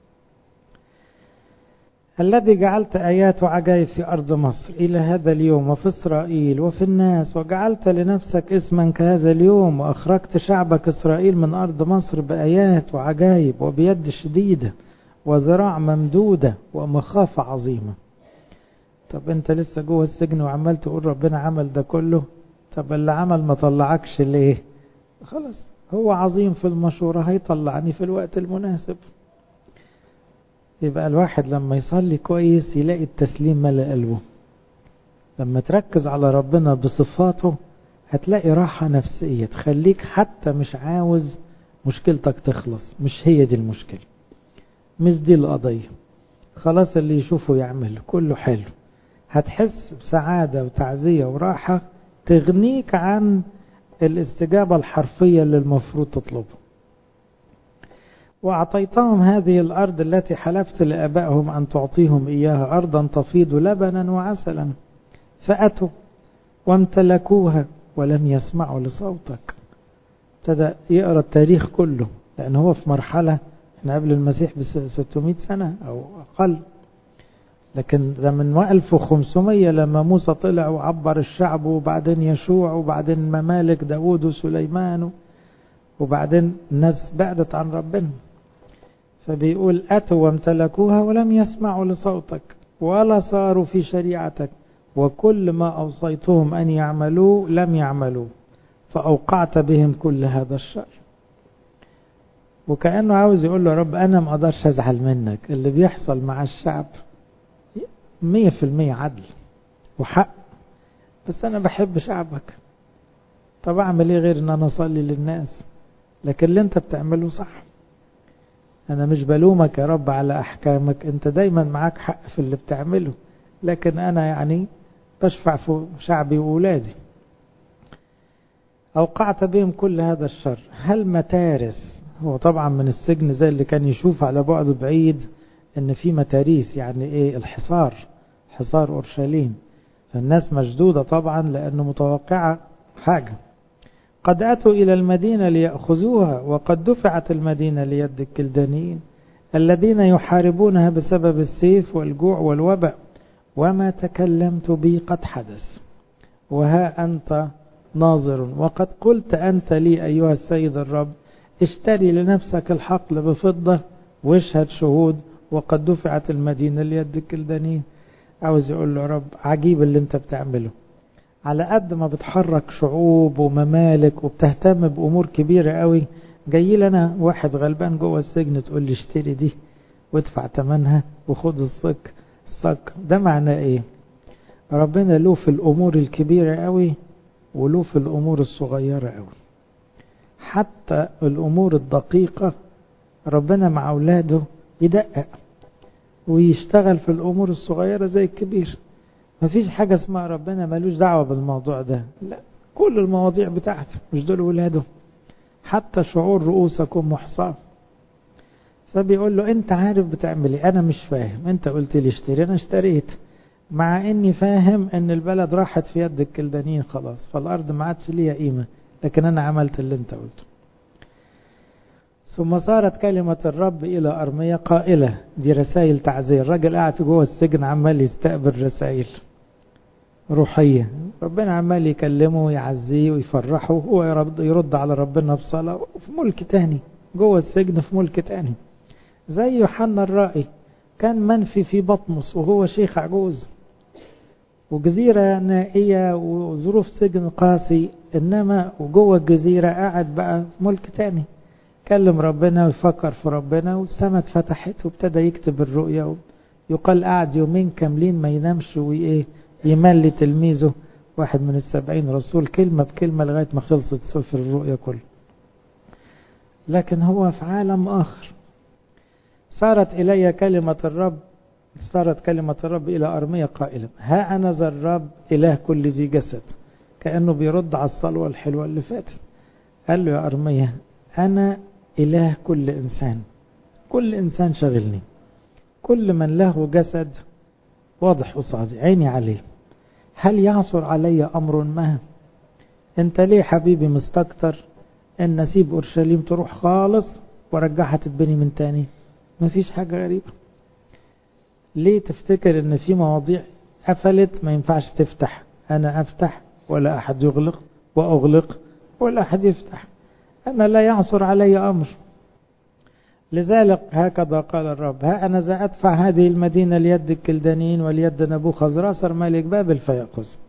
الذي جعلت آيات وعجائب في أرض مصر إلى هذا اليوم وفي إسرائيل وفي الناس وجعلت لنفسك اسما كهذا اليوم وأخرجت شعبك إسرائيل من أرض مصر بآيات وعجائب وبيد شديدة وذراع ممدودة ومخافة عظيمة طب أنت لسه جوه السجن وعمال تقول ربنا عمل ده كله طب اللي عمل ما طلعكش ليه خلاص هو عظيم في المشورة هيطلعني في الوقت المناسب يبقى الواحد لما يصلي كويس يلاقي التسليم ملأ قلبه لما تركز على ربنا بصفاته هتلاقي راحة نفسية تخليك حتى مش عاوز مشكلتك تخلص مش هي دي المشكلة مش دي القضية خلاص اللي يشوفه يعمل كله حلو هتحس بسعادة وتعزية وراحة تغنيك عن الاستجابة الحرفية اللي المفروض تطلبها وأعطيتهم هذه الأرض التي حلفت لآبائهم أن تعطيهم إياها أرضا تفيض لبنا وعسلا فأتوا وامتلكوها ولم يسمعوا لصوتك ابتدى يقرأ التاريخ كله لأن هو في مرحلة احنا قبل المسيح ب 600 سنة أو أقل لكن ده من 1500 لما موسى طلع وعبر الشعب وبعدين يشوع وبعدين ممالك داود وسليمان وبعدين الناس بعدت عن ربنا فبيقول أتوا وامتلكوها ولم يسمعوا لصوتك ولا صاروا في شريعتك وكل ما أوصيتهم أن يعملوه لم يعملوه فأوقعت بهم كل هذا الشر وكأنه عاوز يقول له رب أنا ما أقدرش أزعل منك اللي بيحصل مع الشعب مية في المية عدل وحق بس أنا بحب شعبك طب أعمل إيه غير إن أنا أصلي للناس لكن اللي أنت بتعمله صح أنا مش بلومك يا رب على أحكامك أنت دايما معاك حق في اللي بتعمله لكن أنا يعني بشفع في شعبي وأولادي أوقعت بهم كل هذا الشر هل متارس هو طبعا من السجن زي اللي كان يشوف على بعد بعيد ان في متاريس يعني ايه الحصار حصار اورشليم فالناس مشدودة طبعا لانه متوقعة حاجة قد اتوا الى المدينة ليأخذوها وقد دفعت المدينة ليد الكلدانيين الذين يحاربونها بسبب السيف والجوع والوباء وما تكلمت به قد حدث وها أنت ناظر وقد قلت أنت لي أيها السيد الرب اشتري لنفسك الحقل بفضة واشهد شهود وقد دفعت المدينة ليد الكلدانيين عاوز يقول له رب عجيب اللي انت بتعمله على قد ما بتحرك شعوب وممالك وبتهتم بأمور كبيرة قوي جاي لنا واحد غلبان جوه السجن تقول لي اشتري دي وادفع ثمنها وخد الصك الصك ده معناه ايه ربنا له في الأمور الكبيرة قوي وله في الأمور الصغيرة قوي حتى الأمور الدقيقة ربنا مع أولاده يدقق ويشتغل في الأمور الصغيرة زي الكبير مفيش حاجة اسمها ربنا ملوش دعوة بالموضوع ده لا كل المواضيع بتاعته مش دول ولاده حتى شعور رؤوسكم محصاة فبيقول له انت عارف بتعمل ايه انا مش فاهم انت قلت لي اشتري انا اشتريت مع اني فاهم ان البلد راحت في يد الكلدانيين خلاص فالارض ما عادش ليها قيمه لكن انا عملت اللي انت قلته ثم صارت كلمة الرب إلى أرمية قائلة دي رسائل تعزية الراجل قاعد جوه السجن عمال يستقبل رسائل روحية ربنا عمال يكلمه ويعزيه ويفرحه هو يرد على ربنا بصلاة في ملك تاني جوه السجن في ملك تاني زي يوحنا الرائي كان منفي في بطمس وهو شيخ عجوز وجزيرة نائية وظروف سجن قاسي إنما وجوه الجزيرة قاعد بقى في ملك تاني كلم ربنا ويفكر في ربنا والسماء اتفتحت وابتدى يكتب الرؤيا يقال قعد يومين كاملين ما ينامش وإيه يملي تلميذه واحد من السبعين رسول كلمة بكلمة لغاية ما خلصت سفر الرؤيا كله لكن هو في عالم آخر صارت إلي كلمة الرب صارت كلمة الرب إلى أرمية قائلة ها أنا ذا الرب إله كل ذي جسد كأنه بيرد على الصلوة الحلوة اللي فاتت قال له يا أرمية أنا إله كل إنسان كل إنسان شغلني كل من له جسد واضح قصادي عيني عليه هل يعصر علي أمر ما أنت ليه حبيبي مستكتر أن نسيب أورشليم تروح خالص ورجعها تتبني من تاني مفيش حاجة غريبة ليه تفتكر ان في مواضيع قفلت ما ينفعش تفتح انا افتح ولا احد يغلق واغلق ولا احد يفتح انا لا يعصر علي امر لذلك هكذا قال الرب ها انا ذا ادفع هذه المدينة ليد الكلدانيين وليد نبوخذ راسر ملك بابل فيأخذ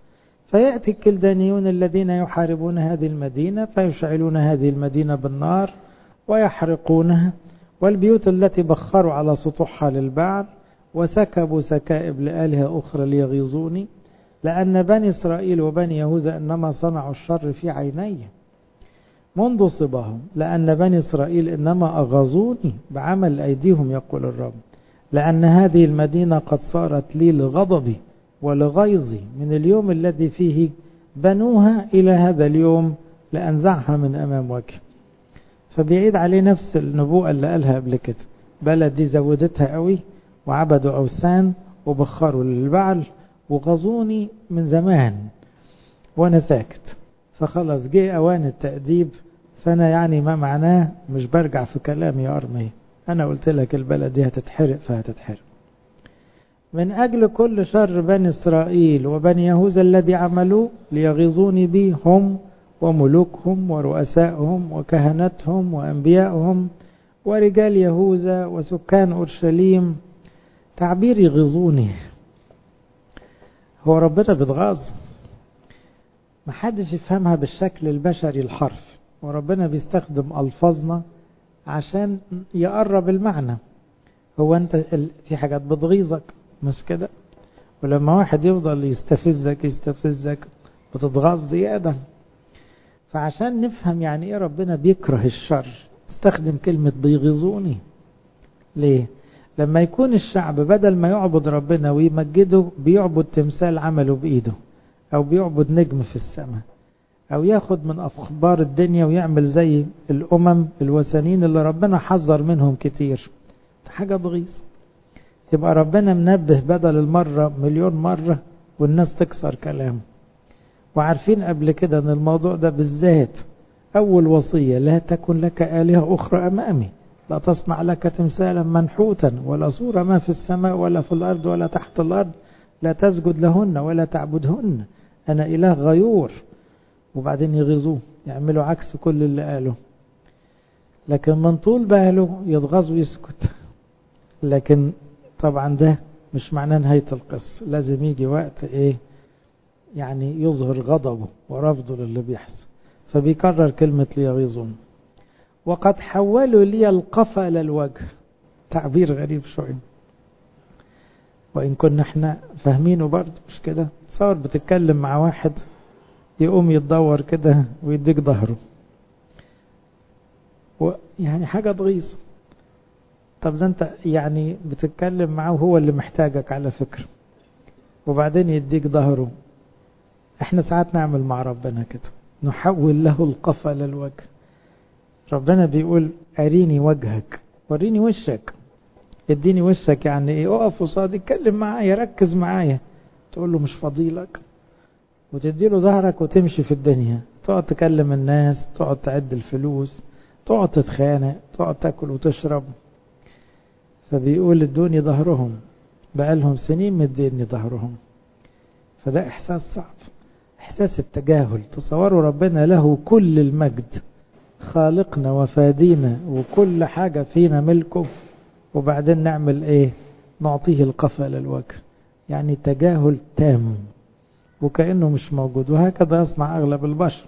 فيأتي الكلدانيون الذين يحاربون هذه المدينة فيشعلون هذه المدينة بالنار ويحرقونها والبيوت التي بخروا على سطوحها للبعض وسكبوا سكائب لآلهة أخرى ليغيظوني لأن بني إسرائيل وبني يهوذا إنما صنعوا الشر في عيني منذ صباهم لأن بني إسرائيل إنما أغاظوني بعمل أيديهم يقول الرب لأن هذه المدينة قد صارت لي لغضبي ولغيظي من اليوم الذي فيه بنوها إلى هذا اليوم لأنزعها من أمام وجهي فبيعيد عليه نفس النبوءة اللي قالها قبل كده بلد دي زودتها قوي وعبدوا أوثان وبخروا للبعل وغزوني من زمان وأنا ساكت فخلص جه أوان التأديب فأنا يعني ما معناه مش برجع في كلامي يا أرمي أنا قلت لك البلد دي هتتحرق فهتتحرق من أجل كل شر بني إسرائيل وبني يهوذا الذي عملوا ليغيظوني به هم وملوكهم ورؤسائهم وكهنتهم وأنبيائهم ورجال يهوذا وسكان أورشليم تعبير يغيظوني هو ربنا بيتغاظ محدش يفهمها بالشكل البشري الحرف وربنا بيستخدم ألفاظنا عشان يقرب المعنى هو انت في حاجات بتغيظك مش كده ولما واحد يفضل يستفزك يستفزك بتتغاظ زيادة فعشان نفهم يعني ايه ربنا بيكره الشر استخدم كلمة بيغيظوني ليه لما يكون الشعب بدل ما يعبد ربنا ويمجده بيعبد تمثال عمله بإيده أو بيعبد نجم في السماء أو ياخد من أخبار الدنيا ويعمل زي الأمم الوثنيين اللي ربنا حذر منهم كتير حاجة تغيظ يبقى ربنا منبه بدل المرة مليون مرة والناس تكسر كلامه وعارفين قبل كده ان الموضوع ده بالذات أول وصية لا تكن لك آلهة أخرى أمامي لا تصنع لك تمثالا منحوتا ولا صورة ما في السماء ولا في الأرض ولا تحت الأرض لا تسجد لهن ولا تعبدهن أنا إله غيور وبعدين يغيظوه يعملوا عكس كل اللي قاله لكن من طول باله يتغاظ ويسكت لكن طبعا ده مش معناه نهاية القصة لازم يجي وقت ايه يعني يظهر غضبه ورفضه للي بيحصل فبيكرر كلمة ليغيظون وقد حولوا لي القفا للوجه تعبير غريب شوية وإن كنا احنا فاهمينه برضه مش كده تصور بتتكلم مع واحد يقوم يتدور كده ويديك ظهره يعني حاجة تغيظ طب ده انت يعني بتتكلم معاه وهو اللي محتاجك على فكرة وبعدين يديك ظهره احنا ساعات نعمل مع ربنا كده نحول له القفا للوجه ربنا بيقول أريني وجهك وريني وشك اديني وشك يعني ايه اقف قصادي اتكلم معايا ركز معايا تقول له مش فضيلك وتدي له ظهرك وتمشي في الدنيا تقعد تكلم الناس تقعد تعد الفلوس تقعد تتخانق تقعد تاكل وتشرب فبيقول ادوني ظهرهم بقالهم سنين مديني ظهرهم فده احساس صعب احساس التجاهل تصوروا ربنا له كل المجد خالقنا وفادينا وكل حاجة فينا ملكه وبعدين نعمل ايه نعطيه القفا للوجه يعني تجاهل تام وكأنه مش موجود وهكذا يصنع أغلب البشر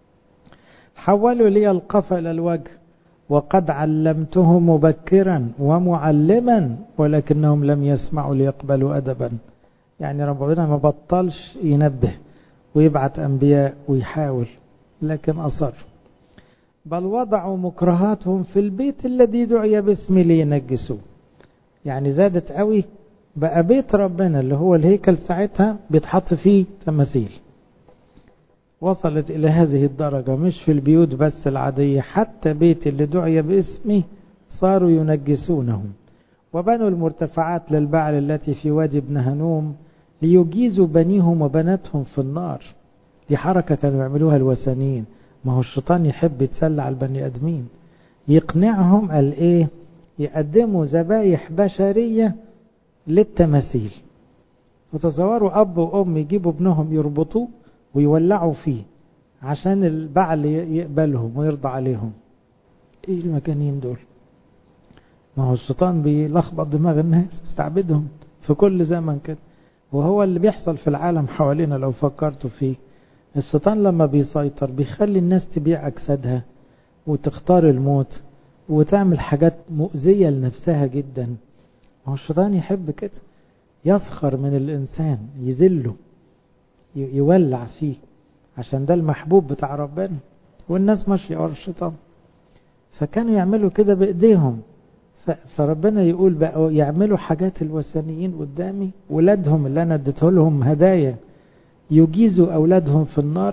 حولوا لي القفا للوجه وقد علمته مبكرا ومعلما ولكنهم لم يسمعوا ليقبلوا أدبا يعني ربنا ما بطلش ينبه ويبعت أنبياء ويحاول لكن أصر بل وضعوا مكرهاتهم في البيت الذي دعي باسمي لينجسوه يعني زادت قوي بقى بيت ربنا اللي هو الهيكل ساعتها بيتحط فيه تماثيل وصلت إلى هذه الدرجة مش في البيوت بس العادية حتى بيت اللي دعي باسمه صاروا ينجسونهم وبنوا المرتفعات للبعل التي في وادي ابن هنوم ليجيزوا بنيهم وبناتهم في النار دي حركة كانوا يعملوها الوثنيين ما هو الشيطان يحب يتسلى على البني ادمين يقنعهم قال ايه يقدموا ذبايح بشرية للتماثيل وتصوروا اب وام يجيبوا ابنهم يربطوه ويولعوا فيه عشان البعل يقبلهم ويرضى عليهم ايه المجانين دول ما هو الشيطان بيلخبط دماغ الناس يستعبدهم في كل زمن كده وهو اللي بيحصل في العالم حوالينا لو فكرتوا فيه الشيطان لما بيسيطر بيخلي الناس تبيع أجسادها وتختار الموت وتعمل حاجات مؤذية لنفسها جدا هو الشيطان يحب كده يفخر من الإنسان يذله يولع فيه عشان ده المحبوب بتاع ربنا والناس ماشية ورا الشيطان فكانوا يعملوا كده بإيديهم فربنا يقول بقى يعملوا حاجات الوثنيين قدامي ولادهم اللي أنا اديته لهم هدايا يجيزوا أولادهم في النار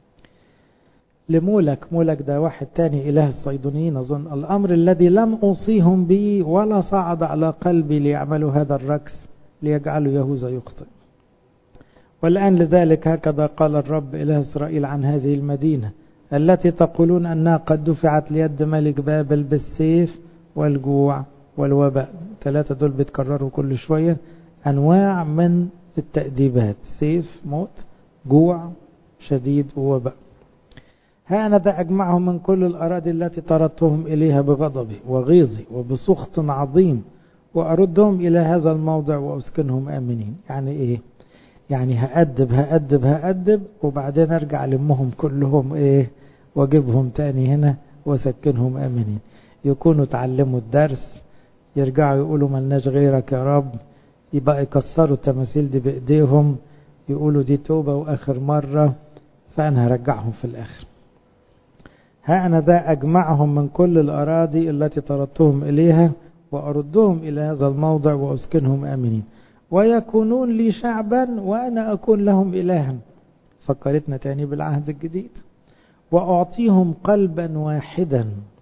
لمولك مولك ده واحد تاني إله الصيدونيين أظن الأمر الذي لم أوصيهم به ولا صعد على قلبي ليعملوا هذا الركس ليجعلوا يهوذا يخطئ والآن لذلك هكذا قال الرب إله إسرائيل عن هذه المدينة التي تقولون أنها قد دفعت ليد ملك بابل بالسيف والجوع والوباء ثلاثة دول بيتكرروا كل شوية أنواع من التأديبات سيف موت جوع شديد ووباء ها أنا ذا أجمعهم من كل الأراضي التي طردتهم إليها بغضبي وغيظي وبسخط عظيم وأردهم إلى هذا الموضع وأسكنهم آمنين يعني إيه يعني هأدب هأدب هأدب وبعدين أرجع لمهم كلهم إيه وأجيبهم تاني هنا وأسكنهم آمنين يكونوا تعلموا الدرس يرجعوا يقولوا ملناش غيرك يا رب يبقى يكسروا التماثيل دي بإيديهم يقولوا دي توبة وآخر مرة فأنا هرجعهم في الآخر ها أنا ذا أجمعهم من كل الأراضي التي طردتهم إليها وأردهم إلى هذا الموضع وأسكنهم آمنين ويكونون لي شعبا وأنا أكون لهم إلها فكرتنا تاني بالعهد الجديد وأعطيهم قلبا واحدا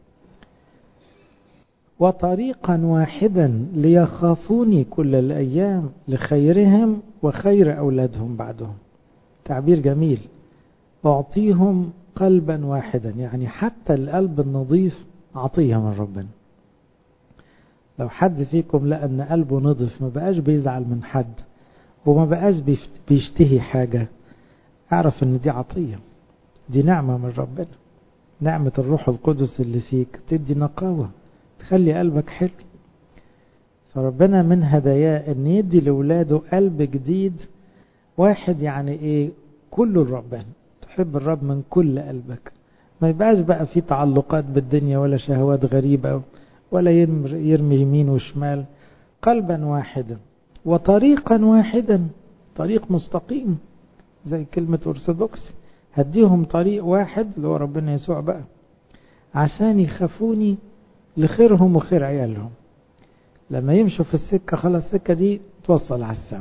وطريقا واحدا ليخافوني كل الأيام لخيرهم وخير أولادهم بعدهم تعبير جميل أعطيهم قلبا واحدا يعني حتى القلب النظيف عطية من ربنا لو حد فيكم لقى ان قلبه نضف ما بقاش بيزعل من حد وما بقاش بيشتهي حاجة اعرف ان دي عطية دي نعمة من ربنا نعمة الروح القدس اللي فيك تدي نقاوة تخلي قلبك حلو فربنا من هداياه ان يدي لولاده قلب جديد واحد يعني ايه كله لربنا تحب الرب من كل قلبك ما يبقاش بقى في تعلقات بالدنيا ولا شهوات غريبة ولا يرمي يمين وشمال قلبا واحدا وطريقا واحدا طريق مستقيم زي كلمة أرثوذكس هديهم طريق واحد اللي هو ربنا يسوع بقى عشان يخافوني لخيرهم وخير عيالهم لما يمشوا في السكة خلاص السكة دي توصل على السماء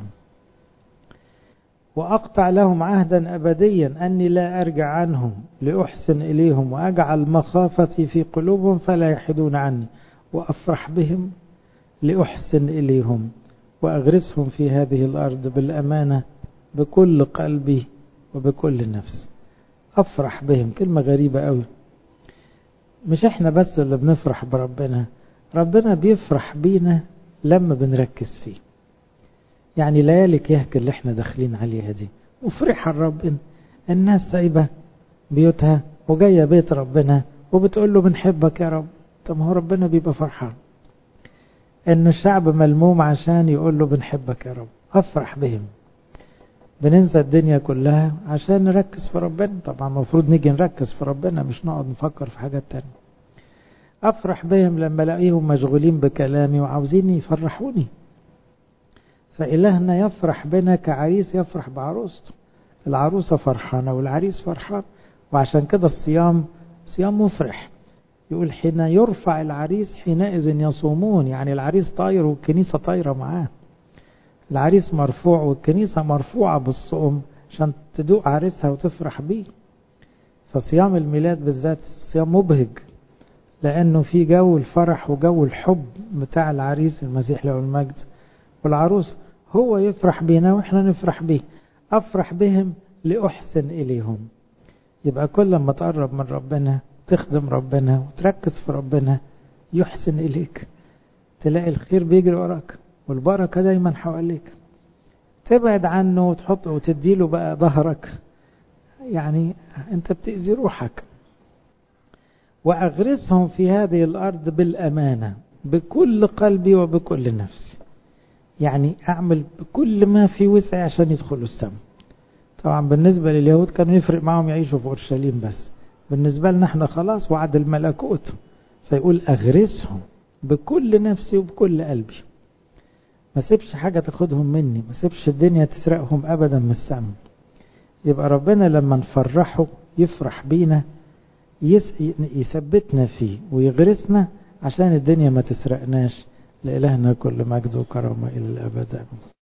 وأقطع لهم عهدا أبديا أني لا أرجع عنهم لأحسن إليهم وأجعل مخافتي في قلوبهم فلا يحدون عني وأفرح بهم لأحسن إليهم وأغرسهم في هذه الأرض بالأمانة بكل قلبي وبكل نفس أفرح بهم كلمة غريبة أوي مش احنا بس اللي بنفرح بربنا ربنا بيفرح بينا لما بنركز فيه يعني ليالي كهك اللي احنا داخلين عليها دي وفرح ربنا الناس سايبة بيوتها وجاية بيت ربنا وبتقول له بنحبك يا رب طب هو ربنا بيبقى فرحان ان الشعب ملموم عشان يقول له بنحبك يا رب افرح بهم بننسى الدنيا كلها عشان نركز في ربنا طبعا المفروض نيجي نركز في ربنا مش نقعد نفكر في حاجات تانية افرح بهم لما الاقيهم مشغولين بكلامي وعاوزين يفرحوني فإلهنا يفرح بنا كعريس يفرح بعروسته العروسة فرحانة والعريس فرحان وعشان كده الصيام صيام مفرح يقول حين يرفع العريس حينئذ يصومون يعني العريس طاير والكنيسة طايرة معاه العريس مرفوع والكنيسة مرفوعة بالصوم عشان تدوق عريسها وتفرح بيه فصيام الميلاد بالذات صيام مبهج لأنه في جو الفرح وجو الحب بتاع العريس المسيح له المجد والعروس هو يفرح بينا واحنا نفرح بيه افرح بهم لاحسن اليهم يبقى كل ما تقرب من ربنا تخدم ربنا وتركز في ربنا يحسن اليك تلاقي الخير بيجري وراك والبركه دايما حواليك تبعد عنه وتحط وتديله بقى ظهرك يعني انت بتأذي روحك واغرسهم في هذه الارض بالامانه بكل قلبي وبكل نفسي يعني أعمل بكل ما في وسعي عشان يدخلوا السماء طبعا بالنسبة لليهود كانوا يفرق معهم يعيشوا في أورشليم بس بالنسبة لنا احنا خلاص وعد الملكوت فيقول أغرسهم بكل نفسي وبكل قلبي ما سيبش حاجة تاخدهم مني ما سيبش الدنيا تسرقهم أبدا من السماء يبقى ربنا لما نفرحه يفرح بينا يثبتنا فيه ويغرسنا عشان الدنيا ما تسرقناش لإلهنا كل مجد وكرامة إلى الأبد